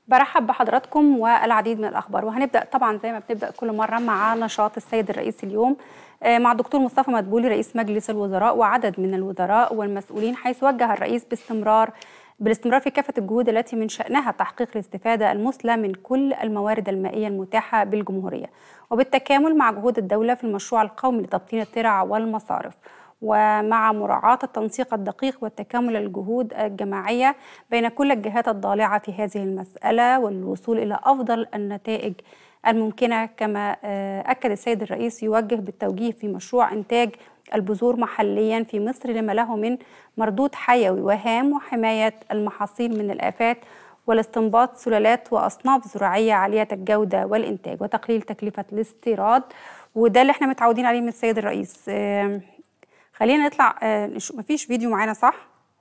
برحب بحضراتكم والعديد من الاخبار وهنبدا طبعا زي ما بنبدا كل مره مع نشاط السيد الرئيس اليوم مع الدكتور مصطفى مدبولي رئيس مجلس الوزراء وعدد من الوزراء والمسؤولين حيث وجه الرئيس باستمرار بالاستمرار في كافه الجهود التي من شانها تحقيق الاستفاده المثلى من كل الموارد المائيه المتاحه بالجمهوريه وبالتكامل مع جهود الدوله في المشروع القومي لتبطين الترع والمصارف ومع مراعاة التنسيق الدقيق والتكامل الجهود الجماعية بين كل الجهات الضالعة في هذه المسألة والوصول إلى أفضل النتائج الممكنة كما أكد السيد الرئيس يوجه بالتوجيه في مشروع إنتاج البذور محليا في مصر لما له من مردود حيوي وهام وحماية المحاصيل من الآفات والاستنباط سلالات وأصناف زراعية عالية الجودة والإنتاج وتقليل تكلفة الاستيراد وده اللي احنا متعودين عليه من السيد الرئيس خلينا نطلع نشوف مفيش فيديو معانا صح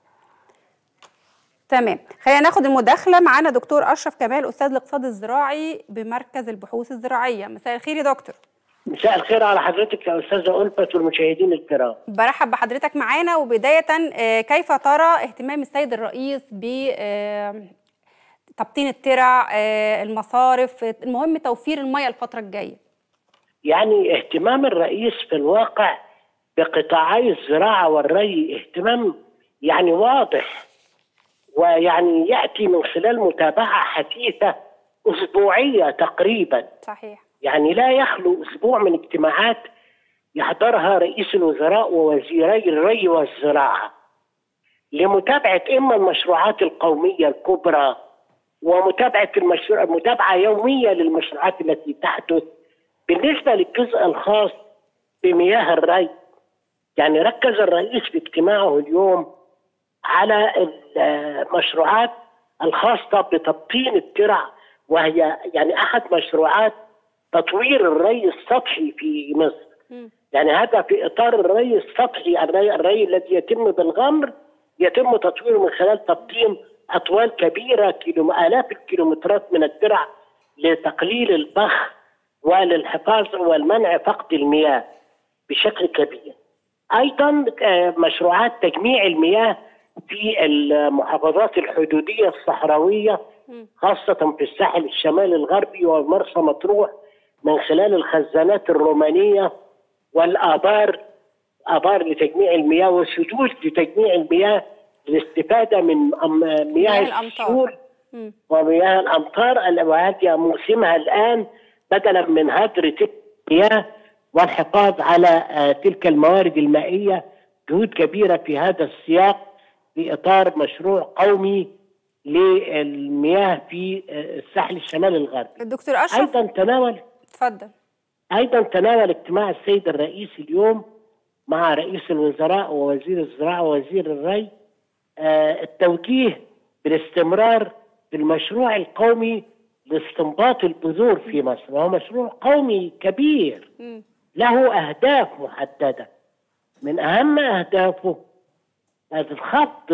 تمام خلينا ناخد المداخله معانا دكتور اشرف كمال استاذ الاقتصاد الزراعي بمركز البحوث الزراعيه مساء الخير يا دكتور مساء الخير على حضرتك يا استاذه ألفت والمشاهدين الكرام برحب بحضرتك معانا وبدايه كيف ترى اهتمام السيد الرئيس ب تبطين الترع المصارف المهم توفير المياه الفتره الجايه يعني اهتمام الرئيس في الواقع بقطاعي الزراعه والري اهتمام يعني واضح ويعني ياتي من خلال متابعه حثيثه اسبوعيه تقريبا صحيح يعني لا يخلو اسبوع من اجتماعات يحضرها رئيس الوزراء ووزيري الري والزراعه لمتابعه اما المشروعات القوميه الكبرى ومتابعه المشروع متابعه يوميه للمشروعات التي تحدث بالنسبه للجزء الخاص بمياه الري يعني ركز الرئيس في اجتماعه اليوم على المشروعات الخاصة بتبطين الترع وهي يعني أحد مشروعات تطوير الري السطحي في مصر م. يعني هذا في إطار الري السطحي الري, الري الذي يتم بالغمر يتم تطويره من خلال تبطين أطوال كبيرة كيلو آلاف الكيلومترات من الترع لتقليل البخ وللحفاظ والمنع فقد المياه بشكل كبير ايضا مشروعات تجميع المياه في المحافظات الحدوديه الصحراويه خاصه في الساحل الشمالي الغربي ومرسى مطروح من خلال الخزانات الرومانيه والابار ابار لتجميع المياه وسدود لتجميع المياه للاستفاده من مياه السيول ومياه الامطار وهذه موسمها الان بدلا من هدر تلك المياه والحفاظ على تلك الموارد المائيه جهود كبيره في هذا السياق في اطار مشروع قومي للمياه في الساحل الشمالي الغربي. الدكتور اشرف ايضا تناول اتفضل ايضا تناول اجتماع السيد الرئيس اليوم مع رئيس الوزراء ووزير الزراعه ووزير الري التوجيه بالاستمرار في المشروع القومي لاستنباط البذور في مصر وهو مشروع قومي كبير م. له أهداف محددة من أهم أهدافه الخط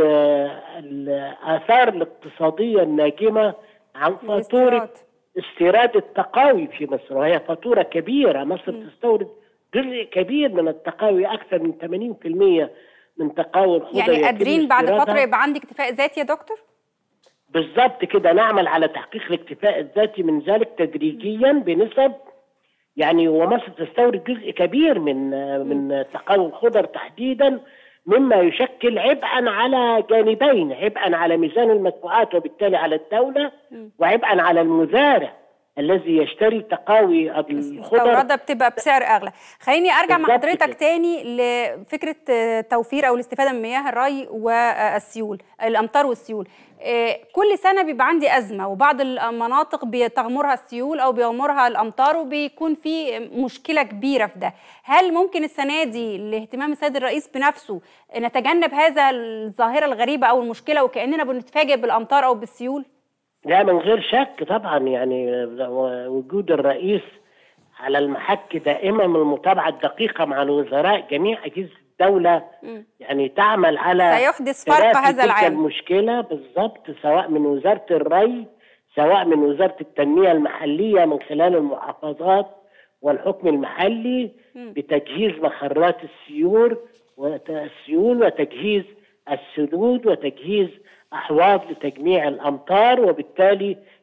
الآثار الاقتصادية الناجمة عن فاتورة استيراد التقاوي في مصر وهي فاتورة كبيرة مصر م. تستورد جزء كبير من التقاوي أكثر من 80% من تقاوي الخضر يعني قادرين بعد فترة يبقى عندي اكتفاء ذاتي يا دكتور؟ بالضبط كده نعمل على تحقيق الاكتفاء الذاتي من ذلك تدريجيا بنسب يعني ومصر تستورد جزء كبير من من تقاوي الخضر تحديدا مما يشكل عبئا على جانبين عبئا على ميزان المدفوعات وبالتالي على الدوله وعبئا على المزارع الذي يشتري تقاوي الخضر مستورده بتبقى بسعر اغلى خليني ارجع مع حضرتك تاني لفكره توفير او الاستفاده من مياه الري والسيول الامطار والسيول كل سنه بيبقى عندي ازمه وبعض المناطق بتغمرها السيول او بيغمرها الامطار وبيكون في مشكله كبيره في ده هل ممكن السنه دي لاهتمام السيد الرئيس بنفسه نتجنب هذا الظاهره الغريبه او المشكله وكاننا بنتفاجئ بالامطار او بالسيول لا من غير شك طبعا يعني وجود الرئيس على المحك دائما من المتابعه الدقيقه مع الوزراء جميع اجهزه الدوله م. يعني تعمل على سيحدث فرق هذا العام المشكله بالضبط سواء من وزاره الري سواء من وزاره التنميه المحليه من خلال المحافظات والحكم المحلي م. بتجهيز مخرات السيول والسيول وتجهيز السدود وتجهيز احواض لتجميع الامطار وبالتالي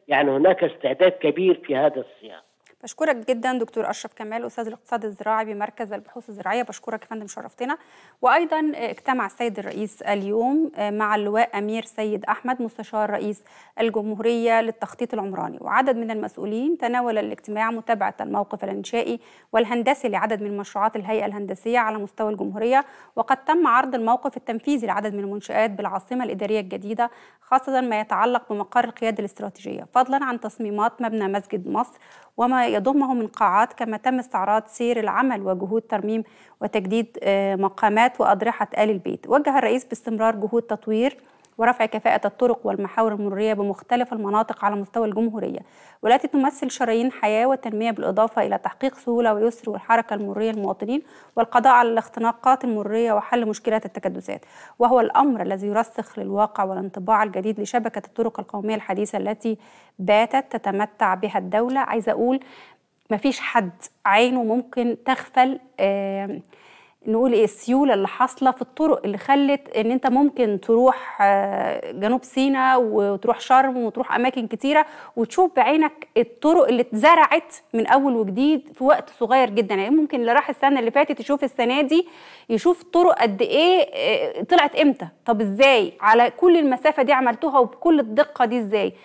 يعني هناك استعداد كبير في هذا السياق بشكرك جدا دكتور اشرف كمال استاذ الاقتصاد الزراعي بمركز البحوث الزراعيه بشكرك يا فندم شرفتنا وايضا اجتمع السيد الرئيس اليوم مع اللواء امير سيد احمد مستشار رئيس الجمهوريه للتخطيط العمراني وعدد من المسؤولين تناول الاجتماع متابعه الموقف الانشائي والهندسي لعدد من مشروعات الهيئه الهندسيه على مستوى الجمهوريه وقد تم عرض الموقف التنفيذي لعدد من المنشات بالعاصمه الاداريه الجديده خاصه ما يتعلق بمقر القياده الاستراتيجيه فضلا عن تصميمات مبنى مسجد مصر وما يضمه من قاعات كما تم استعراض سير العمل وجهود ترميم وتجديد مقامات وأضرحة آل البيت وجه الرئيس باستمرار جهود تطوير ورفع كفاءة الطرق والمحاور المرورية بمختلف المناطق على مستوى الجمهورية والتي تمثل شرايين حياة وتنمية بالإضافة إلى تحقيق سهولة ويسر والحركة المرورية للمواطنين والقضاء على الاختناقات المرورية وحل مشكلة التكدسات وهو الأمر الذي يرسخ للواقع والانطباع الجديد لشبكة الطرق القومية الحديثة التي باتت تتمتع بها الدولة عايزة أقول مفيش حد عينه ممكن تغفل آه نقول ايه السيوله اللي حاصله في الطرق اللي خلت ان انت ممكن تروح جنوب سيناء وتروح شرم وتروح اماكن كتيره وتشوف بعينك الطرق اللي اتزرعت من اول وجديد في وقت صغير جدا يعني ممكن اللي راح السنه اللي فاتت يشوف السنه دي يشوف طرق قد ايه طلعت امتى طب ازاي على كل المسافه دي عملتوها وبكل الدقه دي ازاي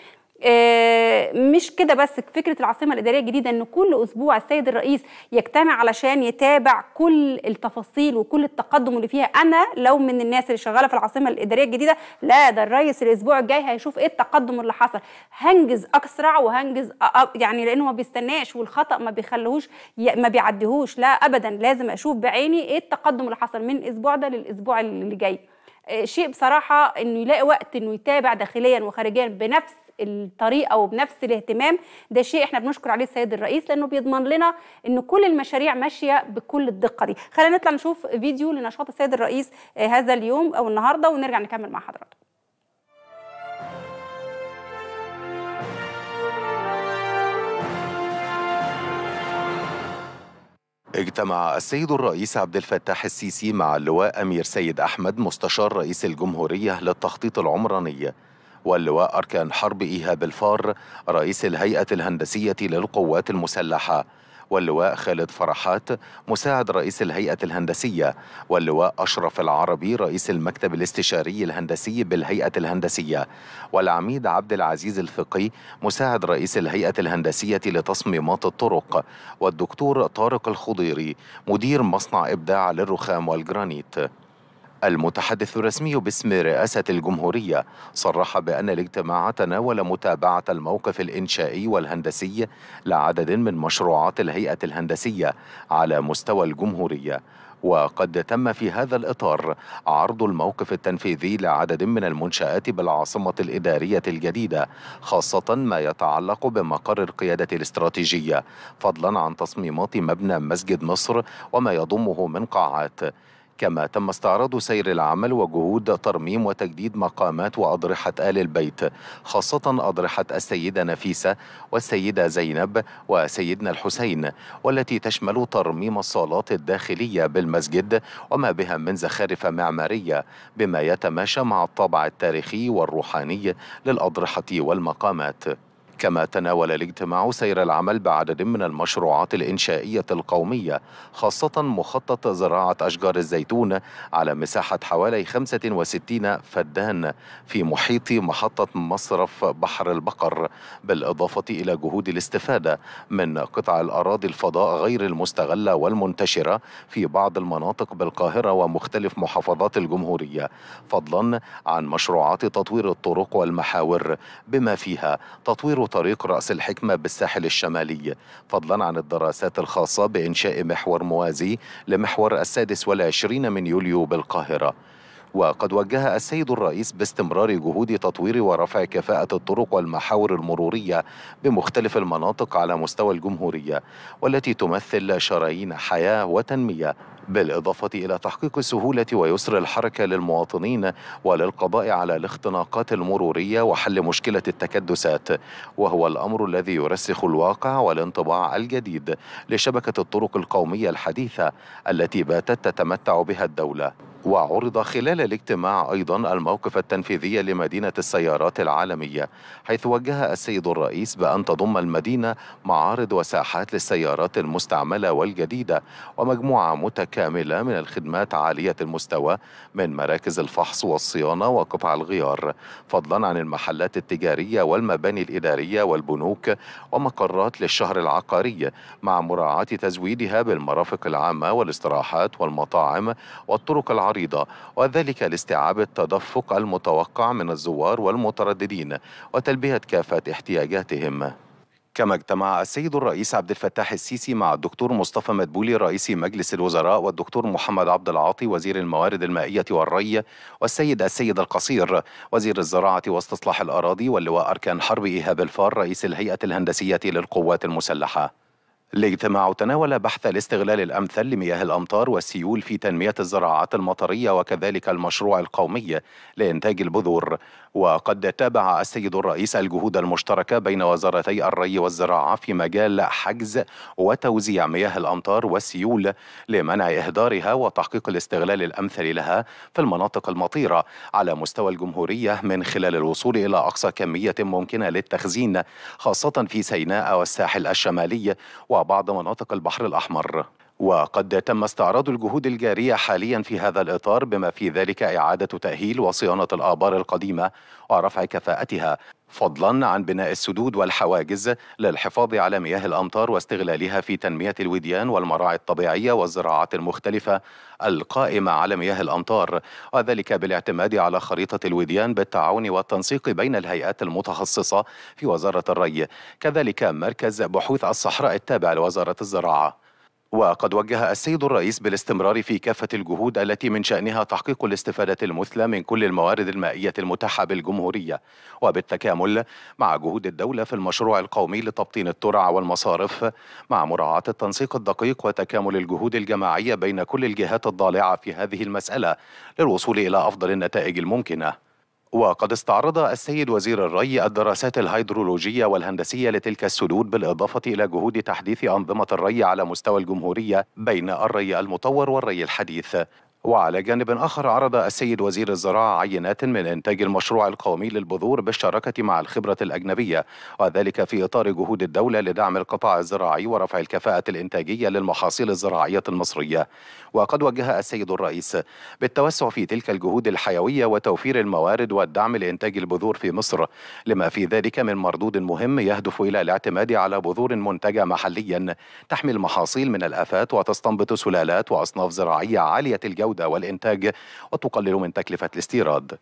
مش كده بس فكره العاصمه الاداريه الجديده ان كل اسبوع السيد الرئيس يجتمع علشان يتابع كل التفاصيل وكل التقدم اللي فيها انا لو من الناس اللي شغاله في العاصمه الاداريه الجديده لا ده الرئيس الاسبوع الجاي هيشوف ايه التقدم اللي حصل هنجز اسرع وهنجز يعني لانه ما بيستناش والخطا ما بيخليهوش ما بيعديهوش لا ابدا لازم اشوف بعيني ايه التقدم اللي حصل من الاسبوع ده للاسبوع اللي جاي شيء بصراحه انه يلاقي وقت انه يتابع داخليا وخارجيا بنفس الطريقه وبنفس الاهتمام ده شيء احنا بنشكر عليه السيد الرئيس لانه بيضمن لنا ان كل المشاريع ماشيه بكل الدقه دي خلينا نطلع نشوف فيديو لنشاط السيد الرئيس هذا اليوم او النهارده ونرجع نكمل مع حضراتكم اجتمع السيد الرئيس عبد الفتاح السيسي مع اللواء امير سيد احمد مستشار رئيس الجمهوريه للتخطيط العمراني واللواء أركان حرب إيهاب الفار رئيس الهيئة الهندسية للقوات المسلحة واللواء خالد فرحات مساعد رئيس الهيئة الهندسية واللواء أشرف العربي رئيس المكتب الاستشاري الهندسي بالهيئة الهندسية والعميد عبد العزيز الفقي مساعد رئيس الهيئة الهندسية لتصميمات الطرق والدكتور طارق الخضيري مدير مصنع إبداع للرخام والجرانيت المتحدث الرسمي باسم رئاسة الجمهورية صرح بأن الاجتماع تناول متابعة الموقف الإنشائي والهندسي لعدد من مشروعات الهيئة الهندسية على مستوى الجمهورية وقد تم في هذا الإطار عرض الموقف التنفيذي لعدد من المنشآت بالعاصمة الإدارية الجديدة خاصة ما يتعلق بمقر القيادة الاستراتيجية فضلا عن تصميمات مبنى مسجد مصر وما يضمه من قاعات كما تم استعراض سير العمل وجهود ترميم وتجديد مقامات وأضرحة آل البيت خاصة أضرحة السيدة نفيسة والسيدة زينب وسيدنا الحسين والتي تشمل ترميم الصالات الداخلية بالمسجد وما بها من زخارف معمارية بما يتماشى مع الطابع التاريخي والروحاني للأضرحة والمقامات كما تناول الاجتماع سير العمل بعدد من المشروعات الإنشائية القومية خاصة مخطط زراعة أشجار الزيتون على مساحة حوالي 65 فدان في محيط محطة مصرف بحر البقر بالإضافة إلى جهود الاستفادة من قطع الأراضي الفضاء غير المستغلة والمنتشرة في بعض المناطق بالقاهرة ومختلف محافظات الجمهورية فضلا عن مشروعات تطوير الطرق والمحاور بما فيها تطوير طريق رأس الحكمة بالساحل الشمالي فضلا عن الدراسات الخاصة بإنشاء محور موازي لمحور السادس والعشرين من يوليو بالقاهرة وقد وجه السيد الرئيس باستمرار جهود تطوير ورفع كفاءة الطرق والمحاور المرورية بمختلف المناطق على مستوى الجمهورية والتي تمثل شرايين حياة وتنمية بالإضافة إلى تحقيق سهولة ويسر الحركة للمواطنين وللقضاء على الاختناقات المرورية وحل مشكلة التكدسات وهو الأمر الذي يرسخ الواقع والانطباع الجديد لشبكة الطرق القومية الحديثة التي باتت تتمتع بها الدولة وعرض خلال الاجتماع أيضا الموقف التنفيذي لمدينة السيارات العالمية حيث وجه السيد الرئيس بأن تضم المدينة معارض وساحات للسيارات المستعملة والجديدة ومجموعة متكاملة من الخدمات عالية المستوى من مراكز الفحص والصيانة وقطع الغيار فضلا عن المحلات التجارية والمباني الإدارية والبنوك ومقرات للشهر العقاري مع مراعاة تزويدها بالمرافق العامة والاستراحات والمطاعم والطرق العريضة وذلك لاستيعاب التدفق المتوقع من الزوار والمترددين وتلبية كافة احتياجاتهم كما اجتمع السيد الرئيس عبد الفتاح السيسي مع الدكتور مصطفى مدبولي رئيس مجلس الوزراء والدكتور محمد عبد العاطي وزير الموارد المائية والري والسيد السيد القصير وزير الزراعة واستصلاح الأراضي واللواء أركان حرب إيهاب الفار رئيس الهيئة الهندسية للقوات المسلحة الاجتماع تناول بحث الاستغلال الأمثل لمياه الأمطار والسيول في تنمية الزراعات المطرية وكذلك المشروع القومي لإنتاج البذور وقد تابع السيد الرئيس الجهود المشتركة بين وزارتي الري والزراعة في مجال حجز وتوزيع مياه الأمطار والسيول لمنع إهدارها وتحقيق الاستغلال الأمثل لها في المناطق المطيرة على مستوى الجمهورية من خلال الوصول إلى أقصى كمية ممكنة للتخزين خاصة في سيناء والساحل الشمالي وبعض مناطق البحر الأحمر وقد تم استعراض الجهود الجارية حاليا في هذا الإطار بما في ذلك إعادة تأهيل وصيانة الآبار القديمة ورفع كفاءتها فضلا عن بناء السدود والحواجز للحفاظ على مياه الأمطار واستغلالها في تنمية الوديان والمراعي الطبيعية والزراعات المختلفة القائمة على مياه الأمطار وذلك بالاعتماد على خريطة الوديان بالتعاون والتنسيق بين الهيئات المتخصصة في وزارة الري كذلك مركز بحوث الصحراء التابع لوزارة الزراعة وقد وجه السيد الرئيس بالاستمرار في كافة الجهود التي من شأنها تحقيق الاستفادة المثلى من كل الموارد المائية المتاحة بالجمهورية وبالتكامل مع جهود الدولة في المشروع القومي لتبطين الترع والمصارف مع مراعاة التنسيق الدقيق وتكامل الجهود الجماعية بين كل الجهات الضالعة في هذه المسألة للوصول إلى أفضل النتائج الممكنة وقد استعرض السيد وزير الري الدراسات الهيدرولوجية والهندسية لتلك السدود بالإضافة إلى جهود تحديث أنظمة الري على مستوى الجمهورية بين الري المطور والري الحديث وعلى جانب آخر عرض السيد وزير الزراعة عينات من إنتاج المشروع القومي للبذور بالشراكة مع الخبرة الأجنبية وذلك في إطار جهود الدولة لدعم القطاع الزراعي ورفع الكفاءة الإنتاجية للمحاصيل الزراعية المصرية وقد وجه السيد الرئيس بالتوسع في تلك الجهود الحيوية وتوفير الموارد والدعم لإنتاج البذور في مصر لما في ذلك من مردود مهم يهدف إلى الاعتماد على بذور منتجة محليا تحمي المحاصيل من الآفات وتستنبط سلالات وأصناف زراعية عالية الجودة الجودة والإنتاج وتقلل من تكلفة الاستيراد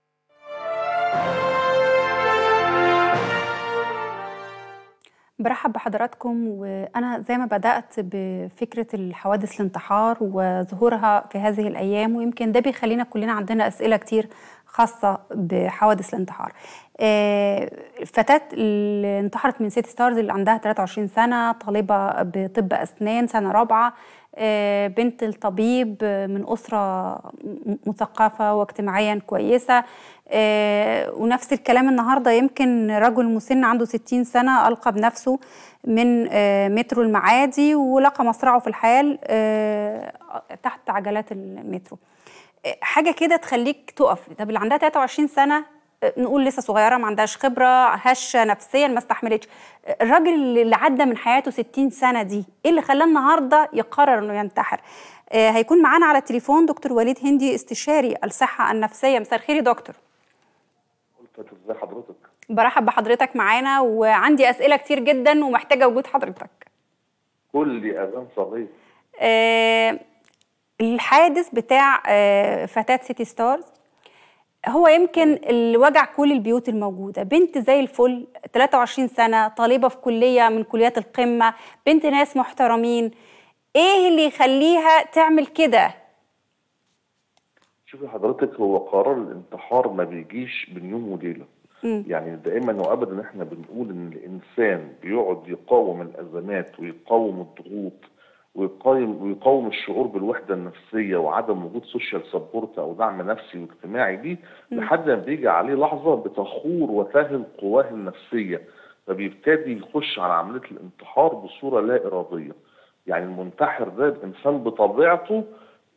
برحب بحضراتكم وأنا زي ما بدأت بفكرة الحوادث الانتحار وظهورها في هذه الأيام ويمكن ده بيخلينا كلنا عندنا أسئلة كتير خاصة بحوادث الانتحار فتاة اللي انتحرت من سيتي ستارز اللي عندها 23 سنة طالبة بطب أسنان سنة رابعة بنت الطبيب من أسرة مثقفة واجتماعيا كويسة ونفس الكلام النهاردة يمكن رجل مسن عنده 60 سنة ألقى بنفسه من مترو المعادي ولقى مصرعه في الحال تحت عجلات المترو حاجة كده تخليك تقف طب اللي عندها 23 سنة نقول لسه صغيره ما عندهاش خبره هشه نفسيا ما استحملتش الراجل اللي عدى من حياته 60 سنه دي ايه اللي خلاه النهارده يقرر انه ينتحر آه هيكون معانا على التليفون دكتور وليد هندي استشاري الصحه النفسيه مساء الخير يا دكتور ازي حضرتك برحب بحضرتك معانا وعندي اسئله كتير جدا ومحتاجه وجود حضرتك كل اذان صغير آه الحادث بتاع آه فتاه سيتي ستارز هو يمكن اللي وجع كل البيوت الموجودة بنت زي الفل 23 سنة طالبة في كلية من كليات القمة بنت ناس محترمين ايه اللي يخليها تعمل كده شوفي حضرتك هو قرار الانتحار ما بيجيش من يوم وليلة م. يعني دائما وابدا احنا بنقول ان الانسان بيقعد يقاوم الازمات ويقاوم الضغوط ويقاوم ويقاوم الشعور بالوحده النفسيه وعدم وجود سوشيال سبورت او دعم نفسي واجتماعي دي لحد ما بيجي عليه لحظه بتخور وتهل قواه النفسيه فبيبتدي يخش على عمليه الانتحار بصوره لا اراديه. يعني المنتحر ده انسان بطبيعته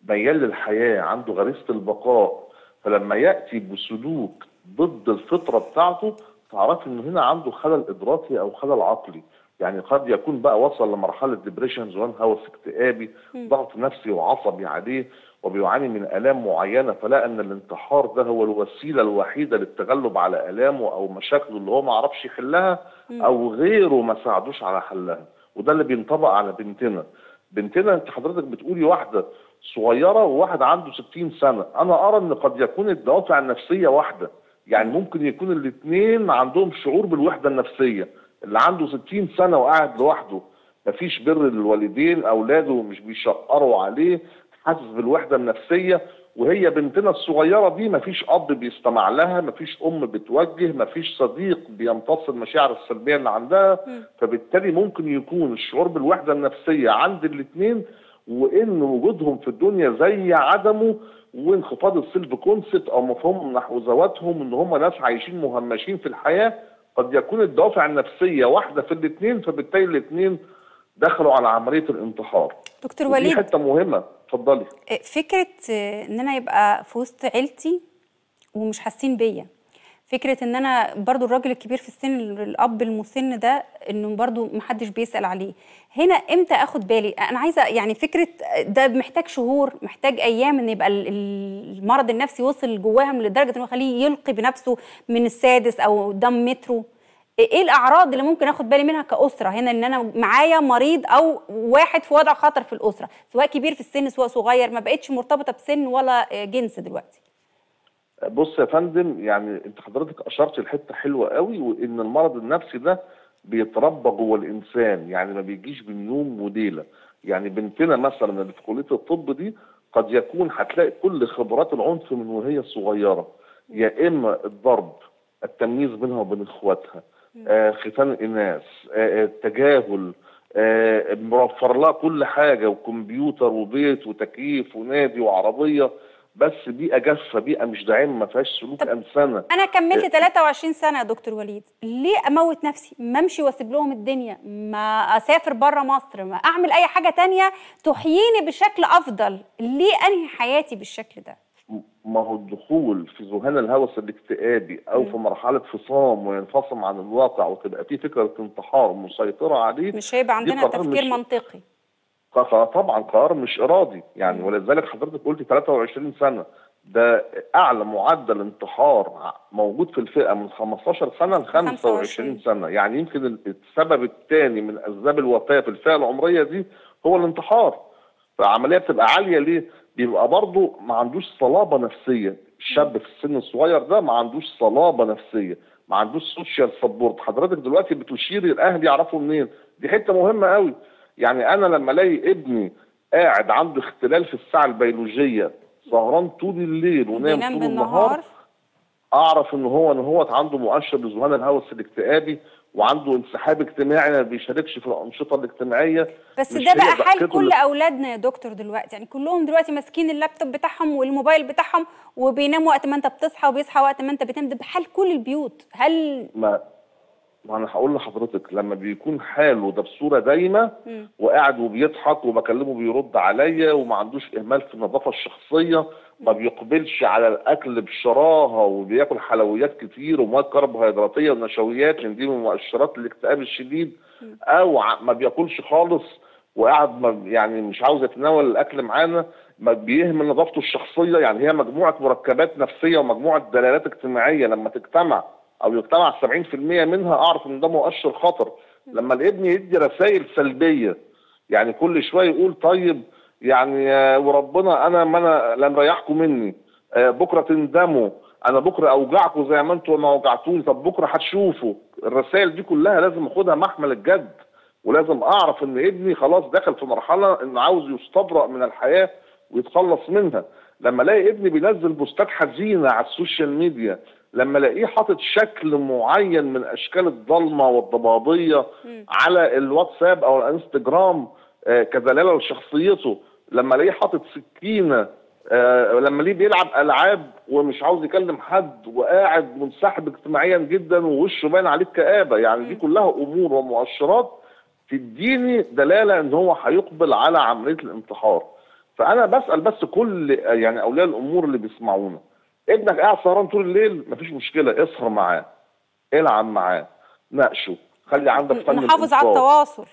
ميال للحياه عنده غريزه البقاء فلما ياتي بسلوك ضد الفطره بتاعته تعرف انه هنا عنده خلل ادراكي او خلل عقلي يعني قد يكون بقى وصل لمرحله ديبريشن زوان هوس اكتئابي ضغط نفسي وعصبي عليه وبيعاني من الام معينه فلا ان الانتحار ده هو الوسيله الوحيده للتغلب على الامه او مشاكله اللي هو ما عرفش يحلها او غيره ما ساعدوش على حلها وده اللي بينطبق على بنتنا بنتنا انت حضرتك بتقولي واحده صغيره وواحد عنده 60 سنه انا ارى ان قد يكون الدوافع النفسيه واحده يعني ممكن يكون الاثنين عندهم شعور بالوحده النفسيه اللي عنده 60 سنه وقاعد لوحده مفيش بر للوالدين اولاده مش بيشقروا عليه حاسس بالوحده النفسيه وهي بنتنا الصغيره دي مفيش اب بيستمع لها مفيش ام بتوجه مفيش صديق بيمتص المشاعر السلبيه اللي عندها فبالتالي ممكن يكون الشعور بالوحده النفسيه عند الاثنين وان وجودهم في الدنيا زي عدمه وانخفاض السيلف كونسبت او مفهوم نحو ذواتهم ان هم ناس عايشين مهمشين في الحياه قد يكون الدوافع النفسيه واحده في الاثنين فبالتالي الاثنين دخلوا على عمليه الانتحار دكتور ودي وليد حته مهمه اتفضلي فكره ان انا يبقى في وسط عيلتي ومش حاسين بيا فكره ان انا برضو الراجل الكبير في السن الاب المسن ده انه برضو محدش بيسال عليه هنا امتى اخد بالي انا عايزه يعني فكره ده محتاج شهور محتاج ايام ان يبقى ال- ال- المرض النفسي وصل جواهم لدرجه انه يخليه يلقي بنفسه من السادس او قدام مترو ايه الاعراض اللي ممكن اخد بالي منها كاسره هنا ان انا معايا مريض او واحد في وضع خطر في الاسره سواء كبير في السن سواء صغير ما بقتش مرتبطه بسن ولا جنس دلوقتي بص يا فندم يعني انت حضرتك اشرت لحته حلوه قوي وان المرض النفسي ده بيتربى جوه الانسان يعني ما بيجيش من يوم وليله يعني بنتنا مثلا اللي في كليه الطب دي قد يكون هتلاقي كل خبرات العنف من وهي صغيره يا اما الضرب التمييز بينها وبين اخواتها آه ختان الاناث آه التجاهل آه موفر لها كل حاجه وكمبيوتر وبيت وتكييف ونادي وعربيه بس بيئه جافه بيئه مش داعمه ما فيهاش سلوك انسانه انا كملت 23 سنه يا دكتور وليد ليه اموت نفسي ما امشي واسيب لهم الدنيا ما اسافر بره مصر ما اعمل اي حاجه تانية تحييني بشكل افضل ليه انهي حياتي بالشكل ده ما هو الدخول في ذهان الهوس الاكتئابي او في مرحله فصام وينفصم عن الواقع وتبقى فيه فكره انتحار مسيطره عليه مش هيبقى دي عندنا قرار تفكير مش- منطقي طبعا قرار مش ارادي يعني ولذلك حضرتك قلت 23 سنه ده اعلى معدل انتحار موجود في الفئه من 15 سنه ل 25 25 سنه يعني يمكن السبب الثاني من اسباب الوفاه في الفئه العمريه دي هو الانتحار فعمليه بتبقى عاليه ليه؟ بيبقى برضه ما عندوش صلابه نفسيه الشاب في السن الصغير ده ما عندوش صلابه نفسيه ما عندوش سوشيال سبورت حضرتك دلوقتي بتشيري الاهل يعرفوا منين دي حته مهمه قوي يعني انا لما الاقي ابني قاعد عنده اختلال في الساعه البيولوجيه سهران طول الليل ونام بينام طول بالنهار النهار اعرف ان هو ان هو عنده مؤشر لذهان الهوس الاكتئابي وعنده انسحاب اجتماعي ما بيشاركش في الانشطه الاجتماعيه بس مش ده هي بقى حال ضحكته كل اللي- اولادنا يا دكتور دلوقتي يعني كلهم دلوقتي ماسكين اللابتوب بتاعهم والموبايل بتاعهم وبيناموا وقت ما انت بتصحى وبيصحى وقت ما انت بتنام ده بحال كل البيوت هل ما ما انا هقول لحضرتك لما بيكون حاله ده بصوره دايمه وقاعد وبيضحك وبكلمه بيرد عليا وما عندوش اهمال في النظافه الشخصيه ما بيقبلش على الاكل بشراهه وبياكل حلويات كتير ومواد كربوهيدراتيه ونشويات لان دي من مؤشرات الاكتئاب الشديد او ع- ما بياكلش خالص وقاعد ما يعني مش عاوز يتناول الاكل معانا ما بيهمل نظافته الشخصيه يعني هي مجموعه مركبات نفسيه ومجموعه دلالات اجتماعيه لما تجتمع او يجتمع 70% منها اعرف ان ده مؤشر خطر لما الابن يدي رسائل سلبيه يعني كل شويه يقول طيب يعني آه، وربنا انا ما انا لا مريحكم مني آه، بكره تندموا انا بكره اوجعكم زي ما انتوا ما وجعتوني طب بكره هتشوفوا الرسائل دي كلها لازم اخدها محمل الجد ولازم اعرف ان ابني خلاص دخل في مرحله انه عاوز يستبرأ من الحياه ويتخلص منها لما الاقي ابني بينزل بوستات حزينه على السوشيال ميديا لما الاقيه حاطط شكل معين من اشكال الضلمه والضبابيه على الواتساب او الانستجرام آه، كدلاله لشخصيته لما الاقيه حاطط سكينه آه، لما ليه بيلعب العاب ومش عاوز يكلم حد وقاعد منسحب اجتماعيا جدا ووشه باين عليه الكآبه يعني دي كلها امور ومؤشرات تديني دلاله ان هو هيقبل على عمليه الانتحار فانا بسال بس كل يعني اولياء الامور اللي بيسمعونا ابنك قاعد سهران طول الليل مفيش مشكله اسهر معاه العب معاه ناقشه خلي عندك فن نحافظ على الإنصات. التواصل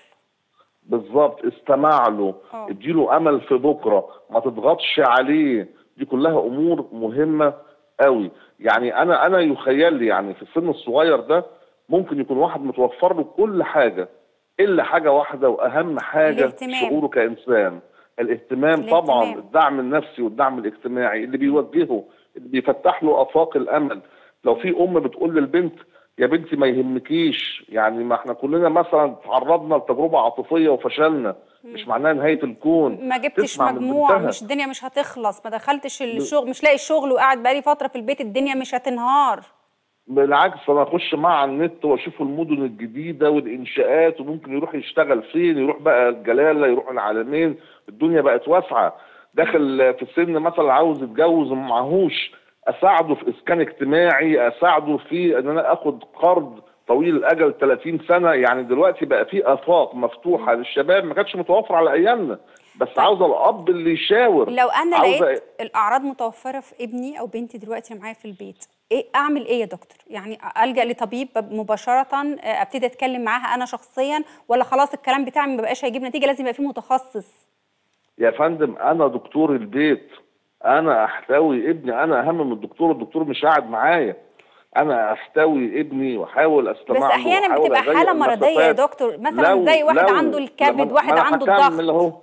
بالظبط استمع له آه. اديله امل في بكره ما تضغطش عليه دي كلها امور مهمه قوي يعني انا انا يخيل لي يعني في السن الصغير ده ممكن يكون واحد متوفر له كل حاجه الا حاجه واحده واهم حاجه الاهتمام. شعوره كانسان الاهتمام طبعا الاهتمام. الدعم النفسي والدعم الاجتماعي اللي بيوجهه اللي بيفتح له افاق الامل لو في ام بتقول للبنت يا بنتي ما يهمكيش يعني ما احنا كلنا مثلا تعرضنا لتجربه عاطفيه وفشلنا مش معناها نهايه الكون ما جبتش تسمع من مجموع بنتها. مش الدنيا مش هتخلص ما دخلتش الشغل مش لاقي الشغل وقاعد بقالي فتره في البيت الدنيا مش هتنهار بالعكس انا اخش معاه على النت واشوف المدن الجديده والانشاءات وممكن يروح يشتغل فين يروح بقى الجلاله يروح العالمين الدنيا بقت واسعه داخل في السن مثلا عاوز يتجوز وما معهوش اساعده في اسكان اجتماعي اساعده في ان انا اخد قرض طويل الاجل 30 سنه يعني دلوقتي بقى في افاق مفتوحه للشباب ما كانتش متوفره على ايامنا بس عاوز الاب اللي يشاور لو انا عاوزة لقيت الاعراض متوفره في ابني او بنتي دلوقتي معايا في البيت ايه اعمل ايه يا دكتور يعني الجا لطبيب مباشره آه، ابتدي اتكلم معاها انا شخصيا ولا خلاص الكلام بتاعي ما بقاش هيجيب نتيجه لازم يبقى فيه متخصص يا فندم انا دكتور البيت انا احتوي ابني انا اهم من الدكتور الدكتور مش قاعد معايا انا احتوي ابني واحاول استمع بس له احيانا وأحاول بتبقى أضيق حاله مرضيه يا المسافات. دكتور مثلا لو- زي واحد لو- عنده الكبد لما- واحد ما أنا عنده هكمل الضغط اهو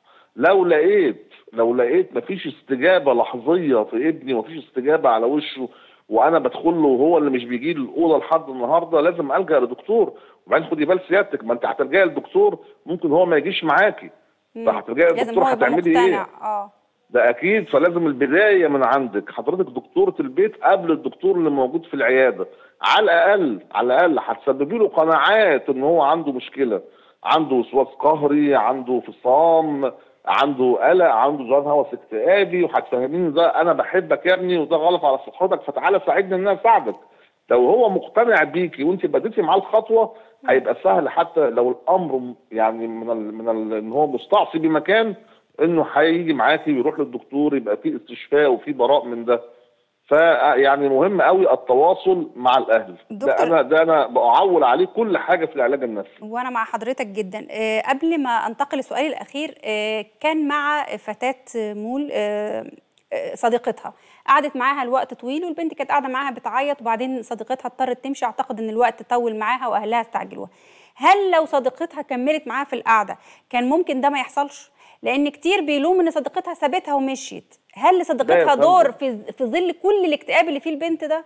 لو لقيت لو لقيت مفيش استجابه لحظيه في ابني ومفيش استجابه على وشه وانا بدخل له وهو اللي مش بيجي لي الاوضه لحد النهارده لازم الجا لدكتور وبعدين خدي بال سيادتك ما انت هتلجئي للدكتور ممكن هو ما يجيش معاكي فهتلجئي لازم للدكتور هو يبقى هتعملي ايه؟ مقتنع اه ده اكيد فلازم البدايه من عندك حضرتك دكتوره البيت قبل الدكتور اللي موجود في العياده على الاقل على الاقل هتسببي له قناعات ان هو عنده مشكله عنده وسواس قهري عنده فصام عنده قلق عنده ذهان هوس اكتئابي وهتفهميني ده انا بحبك يا ابني وده غلط على صحتك فتعالى ساعدني ان انا اساعدك لو هو مقتنع بيكي وانت بديتي معاه الخطوه هيبقى سهل حتى لو الامر يعني من ال من ال ان هو مستعصي بمكان انه هيجي معاكي ويروح للدكتور يبقى في استشفاء وفي براء من ده فيعني مهم قوي التواصل مع الاهل ده دكتور- انا ده انا بعول عليه كل حاجه في العلاج النفسي وانا مع حضرتك جدا آه، قبل ما انتقل لسؤالي الاخير آه، كان مع فتاه مول آه، آه، صديقتها قعدت معاها الوقت طويل والبنت كانت قاعده معاها بتعيط وبعدين صديقتها اضطرت تمشي اعتقد ان الوقت طول معاها واهلها استعجلوها هل لو صديقتها كملت معاها في القعده كان ممكن ده ما يحصلش لان كتير بيلوم ان صديقتها سابتها ومشيت هل لصديقتها فندم. دور في في ظل كل الاكتئاب اللي فيه البنت ده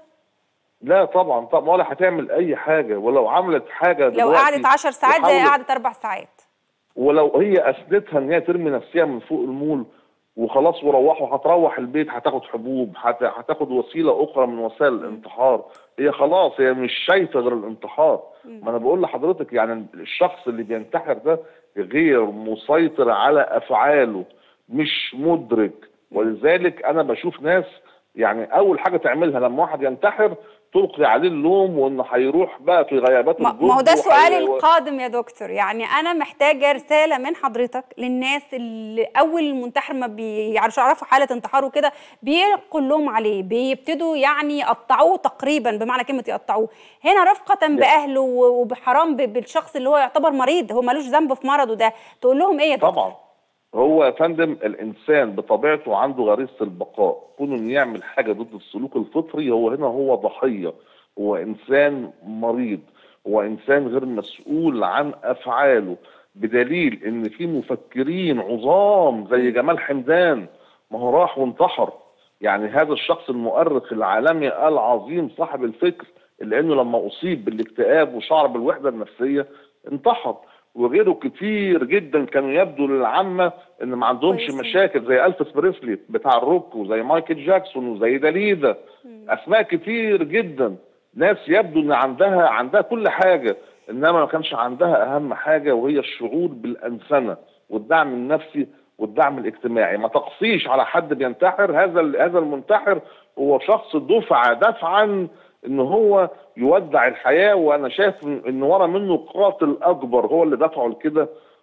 لا طبعا طبعا ولا هتعمل اي حاجه ولو عملت حاجه لو دلوقتي قعدت 10 ساعات زي وحاولت- قعدت اربع ساعات ولو هي اثبتها ان هي ترمي نفسها من فوق المول وخلاص وروحوا هتروح البيت هتاخد حبوب هت- هتاخد وسيله اخرى من وسائل الانتحار هي خلاص هي مش شايفه غير الانتحار ما انا بقول لحضرتك يعني الشخص اللي بينتحر ده غير مسيطر على افعاله مش مدرك ولذلك انا بشوف ناس يعني اول حاجه تعملها لما واحد ينتحر تلقي عليه اللوم وانه هيروح بقى في غيابات ما الجب ما هو ده وهي- سؤالي القادم يا دكتور يعني انا محتاجه رساله من حضرتك للناس اللي اول المنتحر ما بيعرفوا يعرفوا حاله انتحاره كده بيلقوا اللوم عليه بيبتدوا يعني يقطعوه تقريبا بمعنى كلمه يقطعوه هنا رفقه باهله و- وبحرام ب- بالشخص اللي هو يعتبر مريض هو ملوش ذنب في مرضه ده تقول لهم ايه يا دكتور طبعا هو يا فندم الانسان بطبيعته عنده غريزه البقاء كونه انه يعمل حاجه ضد السلوك الفطري هو هنا هو ضحيه هو انسان مريض هو انسان غير مسؤول عن افعاله بدليل ان في مفكرين عظام زي جمال حمدان ما هو راح وانتحر يعني هذا الشخص المؤرخ العالمي العظيم صاحب الفكر اللي انه لما اصيب بالاكتئاب وشعر بالوحده النفسيه انتحر وغيره كتير جدا كانوا يبدو للعامه ان ما عندهمش كويسين. مشاكل زي الفيس بريسلي بتاع الروك وزي مايكل جاكسون وزي داليدا اسماء كتير جدا ناس يبدو ان عندها عندها كل حاجه انما ما كانش عندها اهم حاجه وهي الشعور بالانسنه والدعم النفسي والدعم الاجتماعي ما تقصيش على حد بينتحر هذا ال- هذا المنتحر هو شخص دفع دفعا ان هو يودع الحياه وانا شايف ان إن ورا منه قاتل اكبر هو اللي دفعه لكده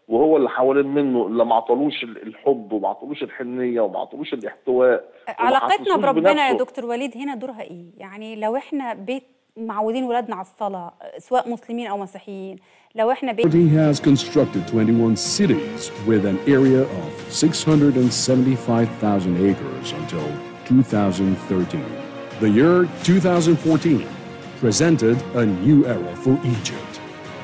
وهو اللي حوالين منه اللي ما عطلوش الحب وما عطلوش الحنيه وما عطلوش الاحتواء علاقتنا بربنا يا دكتور وليد هنا دورها ايه؟ يعني لو احنا بيت معودين ولادنا على الصلاه سواء مسلمين او مسيحيين لو احنا بيت He has constructed 21 cities with an area of 675,000 acres until 2013. The year 2014 presented a new era for Egypt.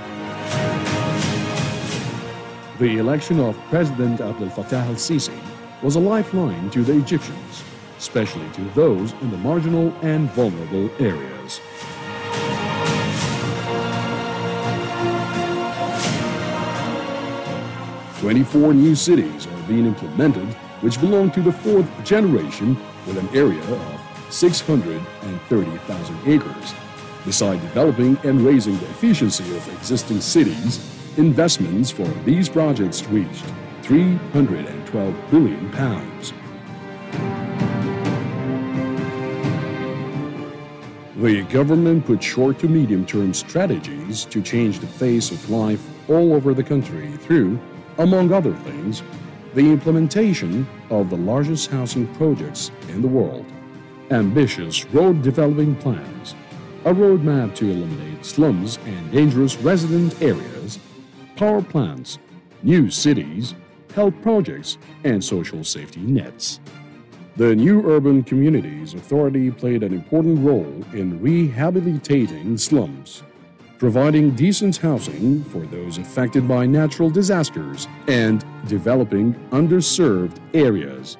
The election of President Abdel Fattah al-Sisi was a lifeline to the Egyptians, especially to those in the marginal and vulnerable areas. Twenty-four new cities are being implemented, which belong to the fourth generation with an area of 630,000 acres. Beside developing and raising the efficiency of existing cities, investments for these projects reached 312 billion pounds. The government put short to medium term strategies to change the face of life all over the country through, among other things, the implementation of the largest housing projects in the world, ambitious road developing plans, a roadmap to eliminate slums and dangerous resident areas, power plants, new cities, health projects, and social safety nets. The new Urban Communities Authority played an important role in rehabilitating slums, providing decent housing for those affected by natural disasters, and developing underserved areas.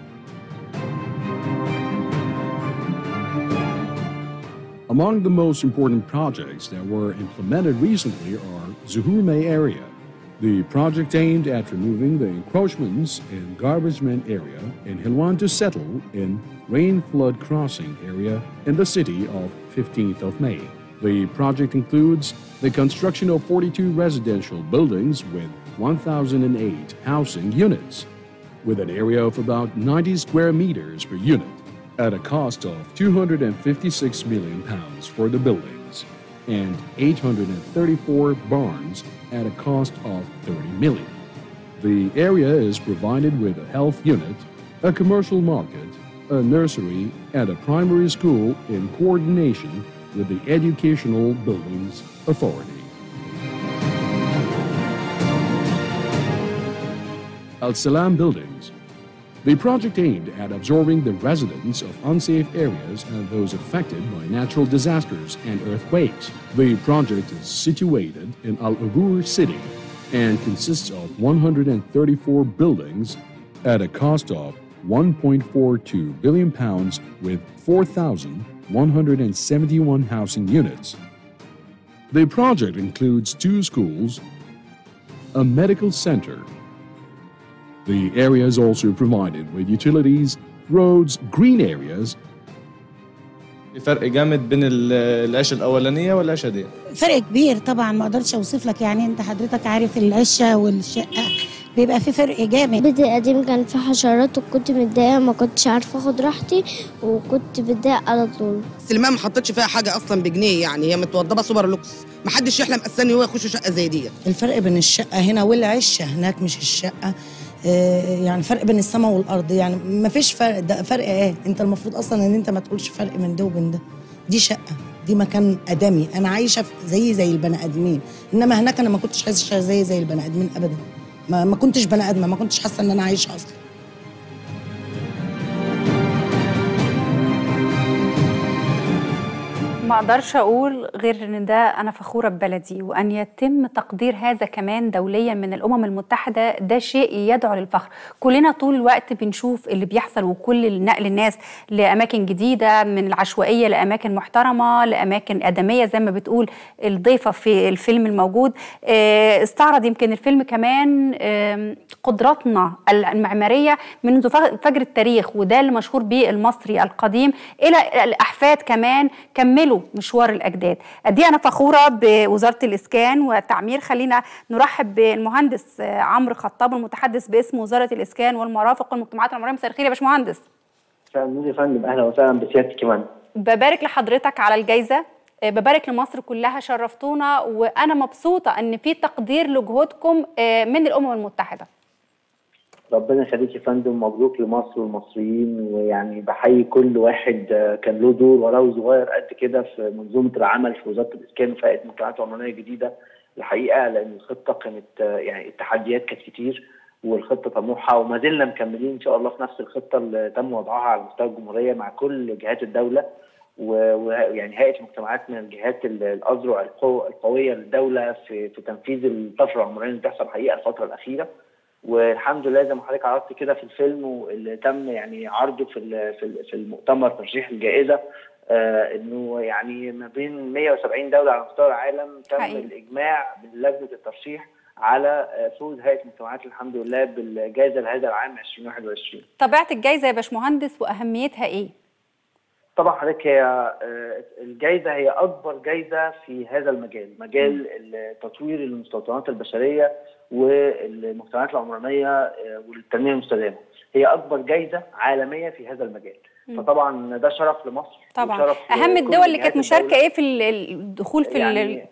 Among the most important projects that were implemented recently are Zuhurme area, the project aimed at removing the encroachments in Garbageman area in Hilwan to settle in rain flood crossing area in the city of 15th of May. The project includes the construction of 42 residential buildings with 1,008 housing units, with an area of about 90 square meters per unit, at a cost of 256 million pounds for the buildings, and 834 barns at a cost of 30 million. The area is provided with a health unit, a commercial market, a nursery, and a primary school in coordination with the Educational Buildings Authority. Al Salam Buildings. The project aimed at absorbing the residents of unsafe areas and those affected by natural disasters and earthquakes. The project is situated in Al Ubur city and consists of 134 buildings at a cost of 1.42 billion pounds with 4,171 housing units. The project includes two schools, a medical center. The area is also provided with utilities, roads, green areas, في فرق جامد بين ال- العيشه الاولانيه والعيشه دي فرق كبير طبعا ما اقدرش اوصف لك يعني انت حضرتك عارف العشه والشقه بيبقى في فرق جامد البيت القديم كان فيه حشرات وكنت متضايقة ما كنتش عارفة اخد راحتي وكنت بتضايق على طول سليمان ما حطيتش فيها حاجه اصلا بجنيه يعني هي متوضبه سوبر لوكس ما حدش يحلم استني هو يخش شقه زي دي الفرق بين الشقة هنا والعشة هناك مش الشقة آه، يعني فرق بين السماء والأرض يعني ما فيش فرق ده فرق ايه انت المفروض اصلا ان انت ما تقولش فرق من ده وبين ده دي شقة دي مكان آدمي أنا عايشة في- زي زي البني آدمين إنما هناك أنا ما كنتش عايشة زي زي البني آدمين أبدا ما, ما كنتش بني آدمة ما كنتش حاسة إن أنا عايشة أصلا ما اقدرش اقول غير ان ده انا فخوره ببلدي وان يتم تقدير هذا كمان دوليا من الامم المتحده ده شيء يدعو للفخر كلنا طول الوقت بنشوف اللي بيحصل وكل نقل الناس لاماكن جديده من العشوائيه لاماكن محترمه لاماكن ادميه زي ما بتقول الضيفه في الفيلم الموجود آه، استعرض يمكن الفيلم كمان آم، قدراتنا المعماريه منذ ف- فجر التاريخ وده اللي مشهور به المصري القديم الى الاحفاد كمان كملوا مشوار الاجداد قد ايه انا فخوره بوزاره الاسكان والتعمير خلينا نرحب بالمهندس آه، عمرو خطاب المتحدث باسم وزاره الاسكان والمرافق والمجتمعات العمرانيه مساء الخير يا باشمهندس مساء النور يا فندم اهلا وسهلا بسيادتك كمان ببارك لحضرتك على الجائزه آه، ببارك لمصر كلها شرفتونا وانا مبسوطه ان في تقدير لجهودكم آه، من الامم المتحده ربنا يخليك يا فندم مبروك لمصر والمصريين ويعني بحيي كل واحد آه، كان له دور ولو صغير قد كده في منظومه العمل في وزاره الاسكان وفئه المجتمعات العمرانيه الجديده الحقيقه لان الخطه كانت آه، يعني التحديات كانت كتير والخطه طموحه وما زلنا مكملين ان شاء الله في نفس الخطه اللي تم وضعها على مستوى الجمهوريه مع كل جهات الدوله و- ويعني هيئه المجتمعات من الجهات ال- الاذرع القو- القويه للدوله في في تنفيذ الطفره العمرانيه اللي بتحصل حقيقه الفتره الاخيره والحمد لله زي ما حضرتك عرضت كده في الفيلم واللي تم يعني عرضه في ال- في ال- في المؤتمر ترشيح الجائزه آه انه يعني ما بين 170 دوله على مستوى العالم تم حقيقي. الاجماع من لجنه الترشيح على آه، فوز هيئه المجتمعات الحمد لله بالجائزه لهذا العام 2021 طبيعه الجائزه يا باشمهندس واهميتها ايه طبعا حضرتك هي آه، الجائزه هي اكبر جائزه في هذا المجال مجال تطوير المستوطنات البشريه والمجتمعات العمرانيه آه، والتنميه المستدامه هي اكبر جائزه عالميه في هذا المجال مم. فطبعا ده شرف لمصر طبعا وشرف اهم لكل الدول اللي جهات كانت مشاركه الدولة. ايه في ال- ال- الدخول في ال- يعني